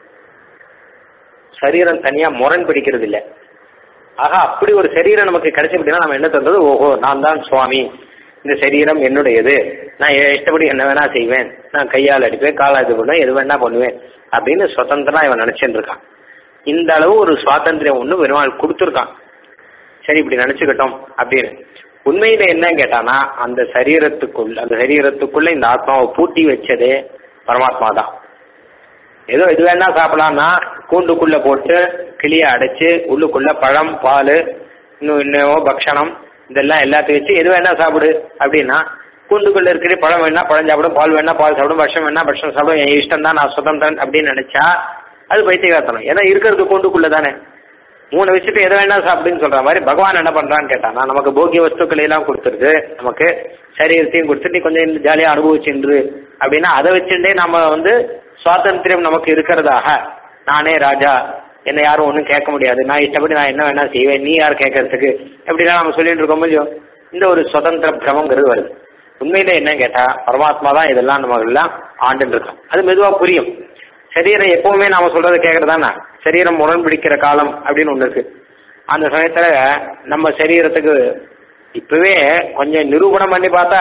சரீரம் தனியா முரண் பிடிக்கிறது இல்லை ஆகா அப்படி ஒரு சரீரம் நமக்கு கிடைச்சபடினா நம்ம என்ன தந்தது ஓஹோ நான் தான் சுவாமி இந்த சரீரம் என்னுடையது நான் என் இஷ்டப்படி என்ன வேணா செய்வேன் நான் கையால் அடிப்பேன் காலால் இது பண்ணுவேன் எது வேணா பண்ணுவேன் அப்படின்னு சுதந்திரமா இவன் நினைச்சுட்டு இருக்கான் இந்த அளவு ஒரு சுவாதந்திரம் ஒன்று பெருமாள் கொடுத்துருக்கான் சரி இப்படி நினைச்சுக்கிட்டோம் அப்படின்னு உண்மையில என்ன கேட்டானா அந்த சரீரத்துக்குள் அந்த சரீரத்துக்குள்ள இந்த ஆத்மாவை பூட்டி வச்சதே பரமாத்மா தான் ஏதோ இது வேணா சாப்பிடலாம்னா கூண்டுக்குள்ள போட்டு கிளிய அடைச்சு உள்ளுக்குள்ள பழம் பால் இன்னும் இன்னமோ பக்ஷணம் இதெல்லாம் எல்லாத்தையும் வச்சு எது வேணா சாப்பிடு அப்படின்னா கூண்டுக்குள்ள இருக்கிற பழம் வேணா பழம் சாப்பிடும் பால் வேணா பால் சாப்பிடும் பட்சம் வேணா பட்சம் சாப்பிடும் என் இஷ்டம் தான் நான் சுதந்திரன் அப்படின்னு நினைச்சா அது பைத்தியகார்த்தனம் ஏன்னா இருக்கிறது கூண்டுக்குள்ள தானே மூணு வச்சுட்டு எதை வேணா சாப்பிடுன்னு சொல்ற மாதிரி பகவான் என்ன பண்றான்னு கேட்டானா நமக்கு போகிய வஸ்துக்களை எல்லாம் கொடுத்துருது நமக்கு சரீரத்தையும் கொடுத்துட்டு நீ கொஞ்சம் ஜாலியா அனுபவிச்சுன்று அப்படின்னா அதை வச்சுட்டே நம்ம வந்து சுவாதந்திரம் நமக்கு இருக்கிறதாக நானே ராஜா என்னை யாரும் ஒன்றும் கேட்க முடியாது நான் இஷ்டப்படி நான் என்ன வேணா செய்வேன் நீ யார் கேட்கறதுக்கு எப்படிலாம் நம்ம சொல்லிட்டு இருக்கோம் இல்லையோ இந்த ஒரு சுதந்திர பிரமங்கிறது வருது உண்மையில என்ன கேட்டா பரமாத்மா தான் இதெல்லாம் நம்ம எல்லாம் ஆண்டுன்னு இருக்கோம் அது மெதுவா புரியும் சரீரம் எப்பவுமே நாம சொல்றதை கேட்கறதானா சரீரம் முரண் பிடிக்கிற காலம் அப்படின்னு ஒண்ணு இருக்கு அந்த சமயத்துல நம்ம சரீரத்துக்கு இப்பவே கொஞ்சம் நிரூபணம் பண்ணி பார்த்தா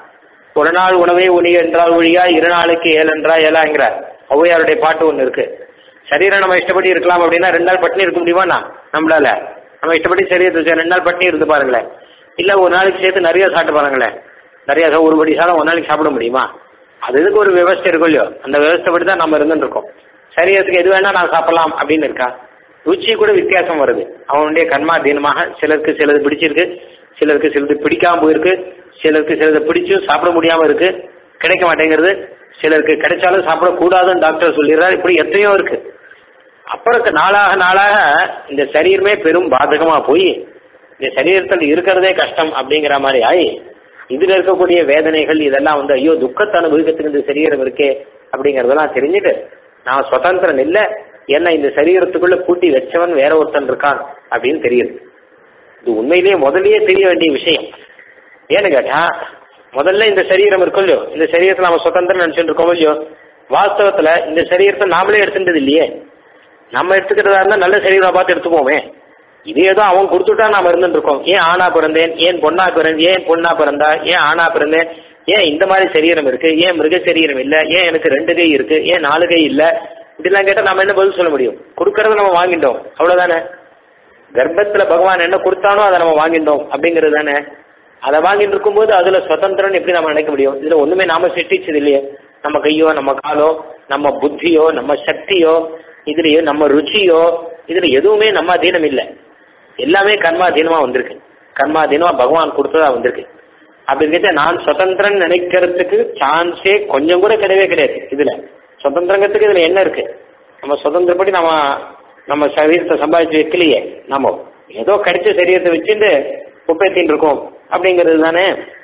ஒரு நாள் உணவே உணி என்றால் ஒழியா இரு நாளுக்கு ஏழு என்றா ஏழாங்கிறார் ஔவையாருடைய பாட்டு ஒன்று இருக்கு சரீரம் நம்ம இஷ்டப்படி இருக்கலாம் அப்படின்னா ரெண்டு நாள் பட்டினி இருக்க முடியுமாண்ணா நம்மளால நம்ம இஷ்டப்படி சரீரத்தை வச்சு ரெண்டு நாள் பட்டினி இருந்து பாருங்களேன் இல்ல ஒரு நாளைக்கு சேர்த்து நிறைய சாப்பிட்டு பாருங்களேன் நிறைய சா- ஒரு படி சாதம் ஒரு நாளைக்கு சாப்பிட முடியுமா அது இதுக்கு ஒரு விவஸ்தை இருக்கும் இல்லையோ அந்த விவஸ்தைப்படி தான் நம்ம இருந்துட்டு இருக்கோம் சரீரத்துக்கு எது வேணா நான் சாப்பிடலாம் அப்படின்னு இருக்கா ருச்சி கூட வித்தியாசம் வருது அவனுடைய கர்மாதீனமாக சிலருக்கு சிலது பிடிச்சிருக்கு சிலருக்கு சிலது பிடிக்காம போயிருக்கு சிலருக்கு சிலது பிடிச்சும் சாப்பிட முடியாம இருக்கு கிடைக்க மாட்டேங்கிறது சிலருக்கு கிடைச்சாலும் சாப்பிடக்கூடாதுன்னு டாக்டர் சொல்லிடுறாரு இப்படி எத்தனையோ இருக்கு அப்புறம் நாளாக நாளாக இந்த சரீரமே பெரும் பாதகமா போய் இந்த சரீரத்தில் இருக்கிறதே கஷ்டம் அப்படிங்கிற மாதிரி ஆகி இதுல இருக்கக்கூடிய வேதனைகள் இதெல்லாம் வந்து ஐயோ துக்கத்தை அனுபவிக்கிறதுக்கு இந்த சரீரம் இருக்கே அப்படிங்கறதெல்லாம் தெரிஞ்சுட்டு நான் சுதந்திரன் இல்லை என்ன இந்த சரீரத்துக்குள்ள பூட்டி வச்சவன் வேற ஒருத்தன் இருக்கான் அப்படின்னு தெரியுது இது உண்மையிலேயே முதல்லயே தெரிய வேண்டிய விஷயம் ஏன்னு கேட்டா முதல்ல இந்த சரீரம் இருக்கும் இல்லையோ இந்த சரீரத்தை நம்ம சுதந்திரம் நினைச்சுட்டு இருக்கோம் இல்லையோ வாஸ்தவத்துல இந்த சரீரத்தை நாமளே எடுத்துட்டது இல்லையே நம்ம எடுத்துக்கிறதா இருந்தா நல்ல சரீரம் பார்த்து எடுத்துப்போமே இது ஏதோ அவன் கொடுத்துட்டா நாம இருந்துட்டு இருக்கோம் ஏன் ஆணா பிறந்தேன் ஏன் பொண்ணா பிறந்தேன் ஏன் பொண்ணா பிறந்தா ஏன் ஆணா பிறந்தேன் ஏன் இந்த மாதிரி சரீரம் இருக்கு ஏன் மிருக சரீரம் இல்ல ஏன் எனக்கு ரெண்டு கை இருக்கு ஏன் நாலு கை இல்ல இப்படிலாம் கேட்டா நம்ம என்ன பதில் சொல்ல முடியும் கொடுக்கறத நம்ம வாங்கிட்டோம் அவ்வளவுதானே கர்ப்பத்துல பகவான் என்ன கொடுத்தானோ அதை நம்ம வாங்கிட்டோம் அப்படிங்கிறது தானே அதை வாங்கிட்டு இருக்கும்போது அதுல சுதந்திரம் எப்படி நம்ம நினைக்க முடியும் இதுல ஒண்ணுமே நாம சிருஷ்டிச்சது இல்லையே நம்ம கையோ நம்ம காலோ நம்ம புத்தியோ நம்ம சக்தியோ இதுலயோ நம்ம ருச்சியோ இதுல எதுவுமே நம்ம அதீனம் இல்லை எல்லாமே கர்மாதீனமா வந்திருக்கு கர்மாதீனமா பகவான் கொடுத்ததா வந்திருக்கு அப்படி இருக்க நான் சுதந்திரன் நினைக்கிறதுக்கு சான்ஸே கொஞ்சம் கூட கிடையவே கிடையாது இதுல சுதந்திரங்கிறதுக்கு இதுல என்ன இருக்கு நம்ம சுதந்திரப்படி நம்ம நம்ம சரீரத்தை சம்பாதிச்சு வைக்கலையே நம்ம ஏதோ கிடைச்ச சரீரத்தை வச்சுட்டு குப்பைத்தின் இருக்கோம் அப்படிங்கிறது தானே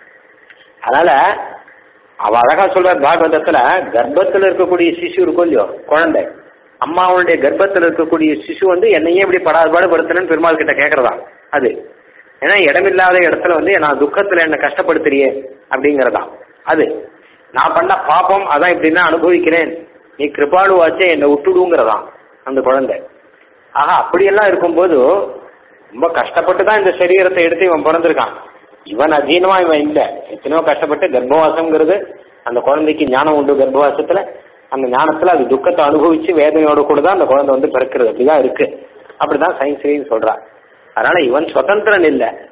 அதனால அவ அழகா சொல்றார் பாகவதத்துல கர்ப்பத்துல இருக்கக்கூடிய சிசு இருக்கும் இல்லையோ குழந்தை அம்மாவுடைய கர்ப்பத்துல இருக்கக்கூடிய சிசு வந்து என்னையே இப்படி படாதுபாடு படுத்துறேன்னு பெருமாள் கிட்ட கேக்குறதா அது ஏன்னா இடமில்லாத இடத்துல வந்து நான் துக்கத்துல என்ன கஷ்டப்படுத்துறியே அப்படிங்கறதா அது நான் பண்ண பாப்பம் அதான் இப்படி நான் அனுபவிக்கிறேன் நீ கிருபாளுவாச்சே என்னை விட்டுடுங்கிறதா அந்த குழந்தை ஆஹா அப்படியெல்லாம் இருக்கும்போது ரொம்ப கஷ்டப்பட்டு தான் இந்த சரீரத்தை எடுத்து இவன் பிறந்திருக்கான் இவன் அதீனமா இவன் இல்ல எத்தனையோ கஷ்டப்பட்டு கர்ப்பவாசம்ங்கிறது அந்த குழந்தைக்கு ஞானம் உண்டு கர்ப்பவாசத்துல அந்த ஞானத்துல அது துக்கத்தை அனுபவிச்சு வேதனையோட கூட தான் அந்த குழந்தை வந்து பிறக்கிறது அப்படிதான் இருக்கு அப்படிதான் சயின்ஸ்லயும் சொல்றா அதனால இவன் சுதந்திரன் இல்ல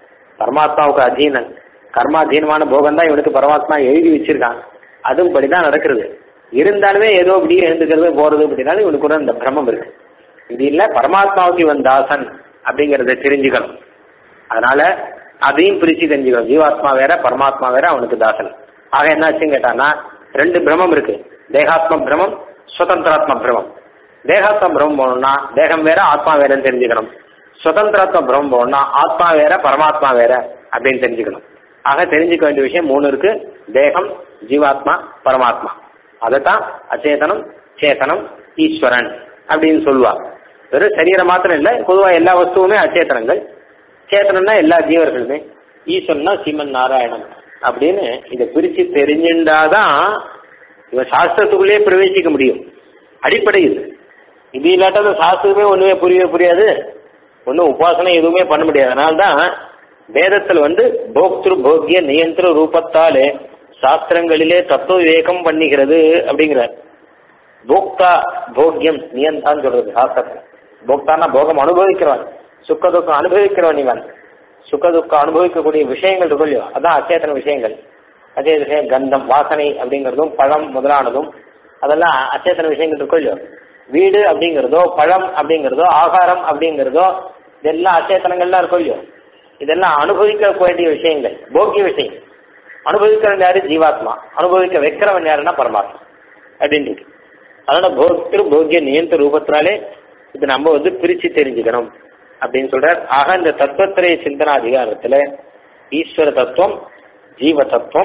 பரமாத்மாவுக்கு அதீனன் கர்மாதீனமான போகம் தான் இவனுக்கு பரமாத்மா எழுதி வச்சிருக்கான் அதுவும் படிதான் நடக்கிறது இருந்தாலுமே ஏதோ இப்படி எழுந்துக்கிறது போறது அப்படின்னாலும் இவனுக்கு கூட இந்த பிரமம் இருக்கு இது இல்ல பரமாத்மாவுக்கு இவன் தாசன் அப்படிங்கறத தெரிஞ்சுக்கணும் அதனால அதையும் பிரிச்சு தெரிஞ்சுக்கணும் ஜீவாத்மா வேற பரமாத்மா வேற அவனுக்கு தாசன் ஆக என்னாச்சுன்னு கேட்டானா ரெண்டு பிரமம் இருக்கு தேகாத்ம பிரமம் சுதந்திராத்ம பிரமம் தேகாத்ம பிரமம் போகணும்னா தேகம் வேற ஆத்மா வேறன்னு தெரிஞ்சுக்கணும் சுதந்திராத்ம பிரமம் போகணும்னா ஆத்மா வேற பரமாத்மா வேற அப்படின்னு தெரிஞ்சுக்கணும் ஆக தெரிஞ்சுக்க வேண்டிய விஷயம் மூணு இருக்கு தேகம் ஜீவாத்மா பரமாத்மா அதைத்தான் அச்சேதனம் சேதனம் ஈஸ்வரன் அப்படின்னு சொல்லுவா வெறும் சரீரம் மாத்திரம் இல்லை பொதுவாக எல்லா வஸ்துவுமே அச்சேதனங்கள் சேத்தனம்னா எல்லா ஜீவர்களுமே ஈஸ்வரன்னா சீமன் நாராயணன் அப்படின்னு இதை பிரிச்சு தெரிஞ்சுட்டாதான் இவன் சாஸ்திரத்துக்குள்ளேயே பிரவேசிக்க முடியும் அடிப்படை இது இது இல்லாட்டா அந்த சாஸ்திரமே ஒண்ணுமே புரியவே புரியாது ஒன்றும் உபாசனை எதுவுமே பண்ண முடியாது அதனால தான் வேதத்தில் வந்து போக்திரு போக்கிய நியந்திர ரூபத்தாலே சாஸ்திரங்களிலே தத்துவ விவேகம் பண்ணுகிறது அப்படிங்கிறார் போக்தா போக்கியம் நியந்தான்னு சொல்றது சாஸ்திரத்துல போக்தான்னா போகம் அனுபவிக்கிறவன் சுக்க துக்கம் அனுபவிக்கிறவன் இவன் சுக்க துக்கம் அனுபவிக்கக்கூடிய விஷயங்கள் இருக்கும் இல்லையோ அதான் அச்சேதன விஷயங்கள் அச்சேத விஷயம் கந்தம் வாசனை அப்படிங்கிறதும் பழம் முதலானதும் அதெல்லாம் அச்சேதன விஷயங்கள் இருக்கும் இல்லையோ வீடு அப்படிங்கிறதோ பழம் அப்படிங்கிறதோ ஆகாரம் அப்படிங்கிறதோ இதெல்லாம் அச்சேதனங்கள்லாம் இருக்கும் இல்லையோ இதெல்லாம் அனுபவிக்க வேண்டிய விஷயங்கள் போக்கிய விஷயம் அனுபவிக்கிறவன் யாரு ஜீவாத்மா அனுபவிக்க வைக்கிறவன் யாருன்னா பரமாத்மா அப்படின்னு இருக்கு அதனால போக்திரு போக்கிய நியந்த ரூபத்தினாலே இது நம்ம வந்து பிரிச்சு தெரிஞ்சுக்கணும் அப்படின்னு சொல்றார் ஆக இந்த தத்துவத்திரைய சிந்தனா அதிகாரத்துல ஈஸ்வர தத்துவம் ஜீவ தத்துவம்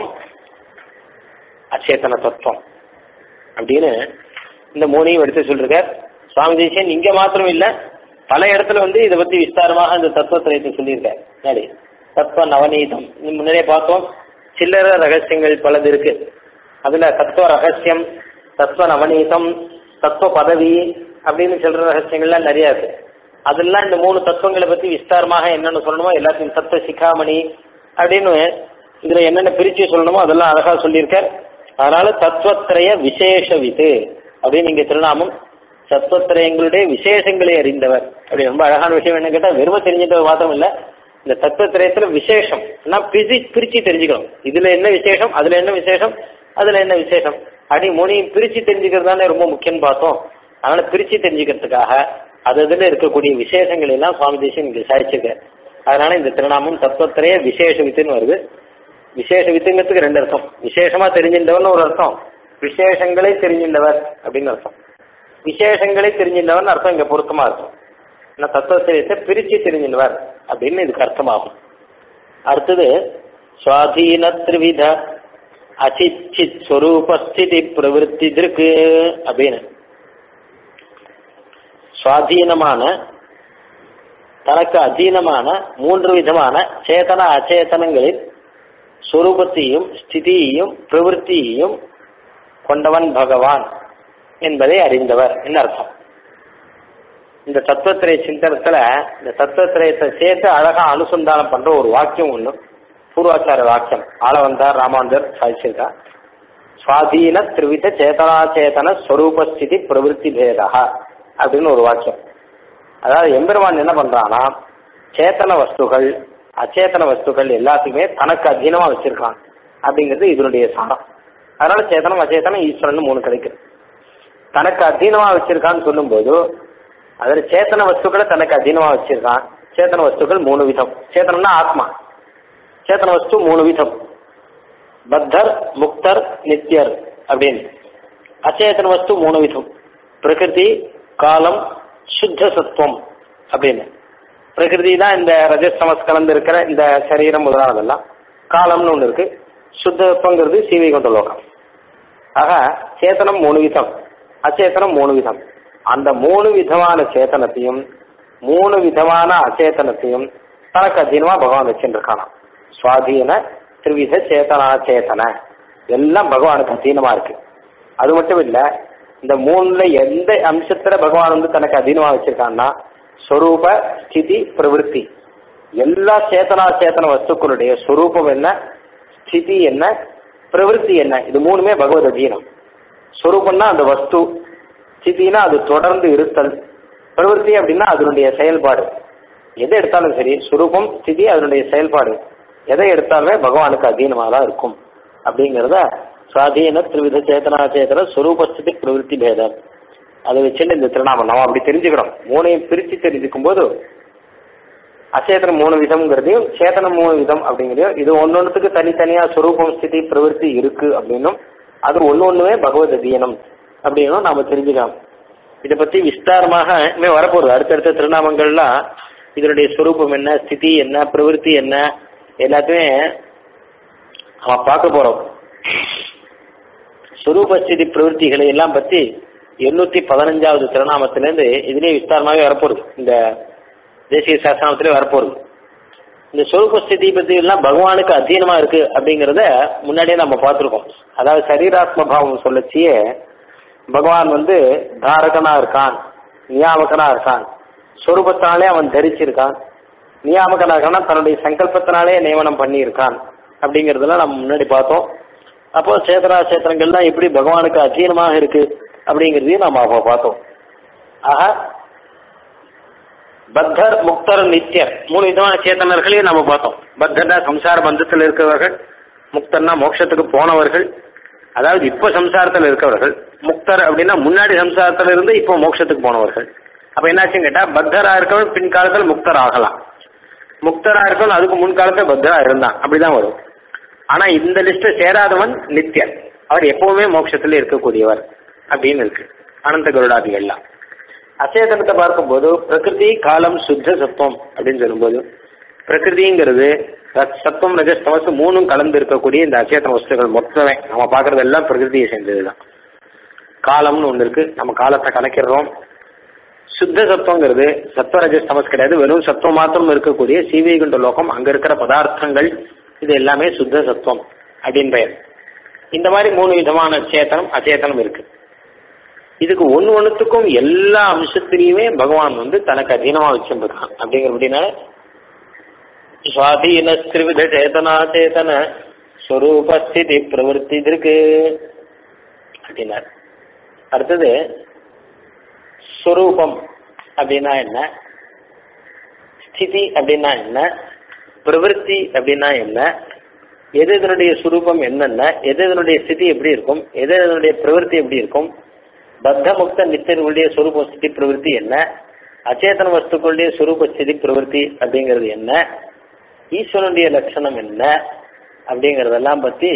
அச்சேதன தத்துவம் அப்படின்னு இந்த மூணையும் எடுத்து சொல்றார் சுவாமி தேசியன் இங்க மாத்திரம் இல்ல பல இடத்துல வந்து இதை பத்தி விஸ்தாரமாக இந்த தத்துவத்திரயத்தை சொல்லியிருக்கார் முன்னாடி தத்துவ நவநீதம் முன்னாடியே பார்த்தோம் சில்லற ரகசியங்கள் பலது இருக்கு அதுல தத்துவ ரகசியம் தத்துவ நவநீதம் தத்துவ பதவி அப்படின்னு சொல்ற ரகசியங்கள்லாம் நிறைய இருக்கு அதெல்லாம் இந்த மூணு தத்துவங்களை பத்தி விஸ்தாரமாக என்னென்ன சொல்லணுமோ எல்லாத்தையும் தத்துவ சிக்காமணி அப்படின்னு இதுல என்னென்ன பிரிச்சு சொல்லணுமோ அதெல்லாம் அழகா சொல்லியிருக்கார் அதனால தத்துவத்திரய விசேஷ விது அப்படின்னு இங்க திருநாமம் தத்துவத்திரயங்களுடைய விசேஷங்களை அறிந்தவர் அப்படி ரொம்ப அழகான விஷயம் என்ன கேட்டா வெறும தெரிஞ்சிட்டவர் மாத்திரம் இல்ல இந்த தத்துவத்திரயத்துல விசேஷம் பிரிச்சு பிரிச்சு தெரிஞ்சுக்கணும் இதுல என்ன விசேஷம் அதுல என்ன விசேஷம் அதுல என்ன விசேஷம் அப்படி மூணையும் பிரிச்சு தெரிஞ்சுக்கிறது தானே ரொம்ப முக்கியம் பார்த்தோம் அதனால பிரிச்சு தெரிஞ்சுக்கிறதுக்காக அது இதுல இருக்கக்கூடிய விசேஷங்கள் எல்லாம் சுவாமி தேசியம் இங்க விசாரிச்சிருக்காரு அதனால இந்த திருநாமம் தத்துவத்திரைய விசேஷ வித்துன்னு வருது விசேஷ வித்துங்கிறதுக்கு ரெண்டு அர்த்தம் விசேஷமா தெரிஞ்சின்றவர்னு ஒரு அர்த்தம் விசேஷங்களை தெரிஞ்சின்றவர் அப்படின்னு அர்த்தம் விசேஷங்களை தெரிஞ்சின்றவர்னு அர்த்தம் இங்க பொருத்தமா இருக்கும் ஆனா தத்துவத்திரயத்தை பிரிச்சு தெரிஞ்சின்றவர் அப்படின்னு இதுக்கு அர்த்தமாகும் அடுத்தது சுவாதீன திரிவித அச்சிச்சித் ஸ்வரூபஸ்திதி பிரவருத்தி திருக்கு அப்படின்னு சுவாதீனமான தனக்கு அதீனமான மூன்று விதமான சேதன அச்சேதனங்களில் சுரூபத்தையும் ஸ்திதியையும் பிரவருத்தியையும் கொண்டவன் பகவான் என்பதை அறிந்தவர் என்ன அர்த்தம் இந்த தத்துவத்திரைய சிந்தனத்துல இந்த தத்துவத்திரயத்தை சேர்த்து அழகா அனுசந்தானம் பண்ற ஒரு வாக்கியம் ஒண்ணு பூர்வாச்சார வாக்கியம் ஆளவந்தார் ராமாந்தர் சாதிச்சிருக்கா சுவாதீன திரிவித சேதனாச்சேதன ஸ்வரூபஸ்திதி பிரவருத்தி பேதா அப்படின்னு ஒரு வாக்கியம் அதாவது எம்பெருமான் என்ன பண்றான்னா சேத்தன வஸ்துகள் அச்சேதன வஸ்துக்கள் எல்லாத்தையுமே தனக்கு அதீனமா வச்சிருக்கான் அப்படிங்கிறது இதனுடைய சாரம் அதனால சேத்தனம் அச்சேதனம் ஈஸ்வரன் மூணு கிடைக்குது தனக்கு அதீனமா வச்சிருக்கான்னு சொல்லும்போது அதுல சேத்தன வஸ்துக்களை தனக்கு அதீனமா வச்சிருக்கான் சேத்தன வஸ்துக்கள் மூணு விதம் சேத்தனம்னா ஆத்மா சேத்தன வஸ்து மூணு விதம் பத்தர் முக்தர் நித்யர் அப்படின்னு அச்சேதன வஸ்து மூணு விதம் பிரகிருதி காலம் சுத்த சத்துவம் அப்படின்னு பிரகிருதி தான் இந்த ரஜஸ்தமஸ் கலந்து இருக்கிற இந்த சரீரம் முதலானதெல்லாம் காலம்னு ஒன்று இருக்கு சுத்தத்துவங்கிறது சீவைகுண்ட லோகம் ஆக சேத்தனம் மூணு விதம் அச்சேதனம் மூணு விதம் அந்த மூணு விதமான சேத்தனத்தையும் மூணு விதமான அச்சேதனத்தையும் தனக்கு அதீனமா பகவான் வச்சுருக்கானாம் சுவாதீன திருவித சேத்தனா சேத்தன எல்லாம் பகவானுக்கு அதீனமா இருக்கு அது மட்டும் இல்ல இந்த மூணுல எந்த அம்சத்துல பகவான் வந்து தனக்கு அதீனமா வச்சிருக்கான்னா ஸ்வரூப ஸ்திதி பிரவருத்தி எல்லா சேத்தனா சேத்தன வஸ்துக்களுடைய ஸ்வரூபம் என்ன ஸ்திதி என்ன பிரவருத்தி என்ன இது மூணுமே பகவத் அதீனம் ஸ்வரூபம்னா அந்த வஸ்து ஸ்திதினா அது தொடர்ந்து இருத்தல் பிரவருத்தி அப்படின்னா அதனுடைய செயல்பாடு எதை எடுத்தாலும் சரி சுரூபம் ஸ்திதி அதனுடைய செயல்பாடு எதை எடுத்தாலுமே பகவானுக்கு அதீனமாக தான் இருக்கும் அப்படிங்கிறத சுவாதீன திரிவித சேதனா சேதன சுரூபஸ்திதி பிரவருத்தி பேதம் அதை வச்சுட்டு இந்த திருநாமம் நம்ம அப்படி தெரிஞ்சுக்கணும் மூணையும் பிரித்து தெரிஞ்சுக்கும் போது அச்சேதனம் மூணு விதம்ங்கிறதையும் சேதனம் மூணு விதம் அப்படிங்கிறதையும் இது ஒன்னொன்னுக்கு தனித்தனியா சுரூபம் ஸ்திதி பிரவருத்தி இருக்கு அப்படின்னும் அது ஒன்னு ஒண்ணுமே பகவத் அதீனம் அப்படின்னும் நாம தெரிஞ்சுக்கலாம் இதை பத்தி விஸ்தாரமாக இனிமே வரப்போகுது அடுத்தடுத்த திருநாமங்கள்லாம் இதனுடைய சுரூபம் என்ன ஸ்திதி என்ன பிரவருத்தி என்ன எல்லாத்தையுமே நம்ம பார்க்க போறோம் சுரூப ஸ்திதி பிரவருத்திகளை எல்லாம் பத்தி எண்ணூத்தி பதினஞ்சாவது திருநாமத்திலேருந்து இதுலயே விஸ்தாரமாகவே வரப்போகுது இந்த தேசிய சாஸ்திரத்திலே வரப்போகுது இந்த சொரூப ஸ்திதி பத்தி எல்லாம் பகவானுக்கு அத்தீனமா இருக்கு அப்படிங்கிறத முன்னாடியே நம்ம பார்த்துருக்கோம் அதாவது சரீராத்ம பாவம் சொல்லச்சியே பகவான் வந்து தாரகனா இருக்கான் நியாமகனா இருக்கான் சொரூபத்தினாலே அவன் தரிச்சிருக்கான் நியாமகனா இருக்கான்னா தன்னுடைய சங்கல்பத்தினாலே நியமனம் பண்ணியிருக்கான் அப்படிங்கிறதெல்லாம் நம்ம முன்னாடி பார்த்தோம் அப்போ சேதனா சேத்திரங்கள்லாம் எப்படி பகவானுக்கு அத்தீனமாக இருக்கு அப்படிங்கிறதையும் நம்ம அப்போ பார்த்தோம் ஆக பத்தர் முக்தர் நித்தியர் மூணு விதமான சேத்தனர்களையும் நம்ம பார்த்தோம் பத்தர்னா சம்சார பந்தத்தில் இருக்கிறவர்கள் முக்தர்னா மோட்சத்துக்கு போனவர்கள் அதாவது இப்போ சம்சாரத்தில் இருக்கிறவர்கள் முக்தர் அப்படின்னா முன்னாடி சம்சாரத்தில் இருந்து இப்போ மோட்சத்துக்கு போனவர்கள் அப்போ என்னாச்சுன்னு கேட்டால் பத்தரா இருக்கவன் பின்காலத்தில் முக்தர் ஆகலாம் முக்தரா இருக்கவன் அதுக்கு முன்காலத்தில் பத்தரா இருந்தான் அப்படிதான் வரும் ஆனா இந்த லிஸ்ட் சேராதவன் நித்தியர் அவர் எப்பவுமே மோட்சத்தில் இருக்கக்கூடியவர் அப்படின்னு இருக்கு அனந்த கருடாதிகள்லாம் அச்சேதனத்தை பார்க்கும்போது பிரகிருதி காலம் சுத்த சத்துவம் அப்படின்னு சொல்லும்போது பிரகிருதிங்கிறது ரத்- சத்துவம் ரஜஸ் தமசு மூணும் கலந்து இருக்கக்கூடிய இந்த அச்சேதன வஸ்துகள் மொத்தமே நம்ம பார்க்கறது எல்லாம் பிரகிருதியை சேர்ந்ததுதான் காலம்னு ஒன்று இருக்கு நம்ம காலத்தை கணக்கிடுறோம் சுத்த சத்துவங்கிறது சத்துவ ரஜஸ் தமஸ் கிடையாது வெறும் சத்துவம் மாத்திரம் இருக்கக்கூடிய சீவைகுண்ட லோகம் அங்க இருக்கிற பதார்த்தங்கள் இது எல்லாமே சுத்த சத்துவம் அப்படின்னு பெயர் இந்த மாதிரி மூணு விதமான சேத்தனம் அச்சேதனம் இருக்கு இதுக்கு ஒன்று ஒன்றுத்துக்கும் எல்லா அம்சத்திலையுமே பகவான் வந்து தனக்கு அதீனமா வச்சிருக்கான் அப்படிங்கிறபடினால சுவாதீன திரிவித சேதனா சேதன ஸ்வரூபஸ்திதி பிரவருத்தி இது இருக்கு அப்படின்னார் அடுத்தது ஸ்வரூபம் அப்படின்னா என்ன ஸ்திதி அப்படின்னா என்ன பிரவருத்தி அப்படின்னா என்ன எது இதனுடைய சுரூபம் என்னென்ன எது இதனுடைய ஸ்திதி எப்படி இருக்கும் எது இதனுடைய பிரவருத்தி எப்படி இருக்கும் பத்த முக்த நித்தியர்களுடைய சுரூப ஸ்திதி பிரவருத்தி என்ன அச்சேதன வஸ்துக்களுடைய சுரூப ஸ்திதி பிரவருத்தி அப்படிங்கிறது என்ன ஈஸ்வரனுடைய லட்சணம் என்ன அப்படிங்கறதெல்லாம் பத்தி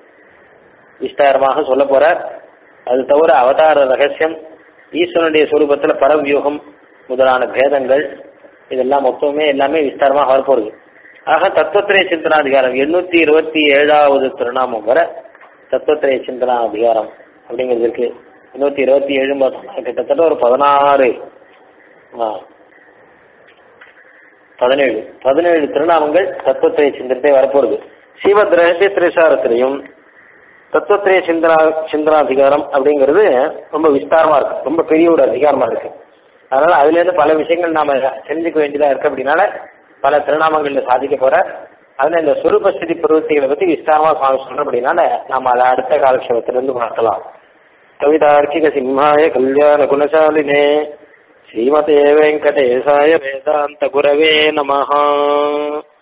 விஸ்தாரமாக சொல்ல போறார் அது தவிர அவதார ரகசியம் ஈஸ்வரனுடைய சுரூபத்துல பரவியூகம் முதலான பேதங்கள் இதெல்லாம் மொத்தமே எல்லாமே விஸ்தாரமாக வரப்போகுது ஆக தத்துவத்திரை சிந்தனாதிகாரம் எண்ணூத்தி இருபத்தி ஏழாவது திருநாமம் வர தத்துவத்திரை சிந்தனா அதிகாரம் அப்படிங்கிறது இருக்கு எண்ணூத்தி இருபத்தி ஏழு பார்த்தோம்னா கிட்டத்தட்ட ஒரு பதினாறு ஆ, பதினேழு பதினேழு திருநாமங்கள் தத்துவத்திரை சிந்தனத்தை வரப்போகுது ஸ்ரீமத் ரகசிய திரைசாரத்திலையும் தத்துவத்திரைய சிந்தனா சிந்தனாதிகாரம் அப்படிங்கிறது ரொம்ப விஸ்தாரமா இருக்கு ரொம்ப பெரிய ஒரு அதிகாரமா இருக்கு அதனால அதுல இருந்து பல விஷயங்கள் நாம தெரிஞ்சுக்க வேண்டியதா இருக்கு அப்படின்னால பல திருநாமங்கள்ல சாதிக்க போற அதுல இந்த சுரூபஸ்திதி பிரவൃத்திகளை பத்தி விஸ்தாரமா சுவாமி சொல்ற அப்படின்னால நாம அதை அடுத்த காலக்ஷேபத்திலிருந்து பார்க்கலாம் கவிதார்க்கிக சிம்ஹாய கல்யாண குணசாலினே ஸ்ரீமதே வெங்கடேசாய வேதாந்த குரவே நமஹா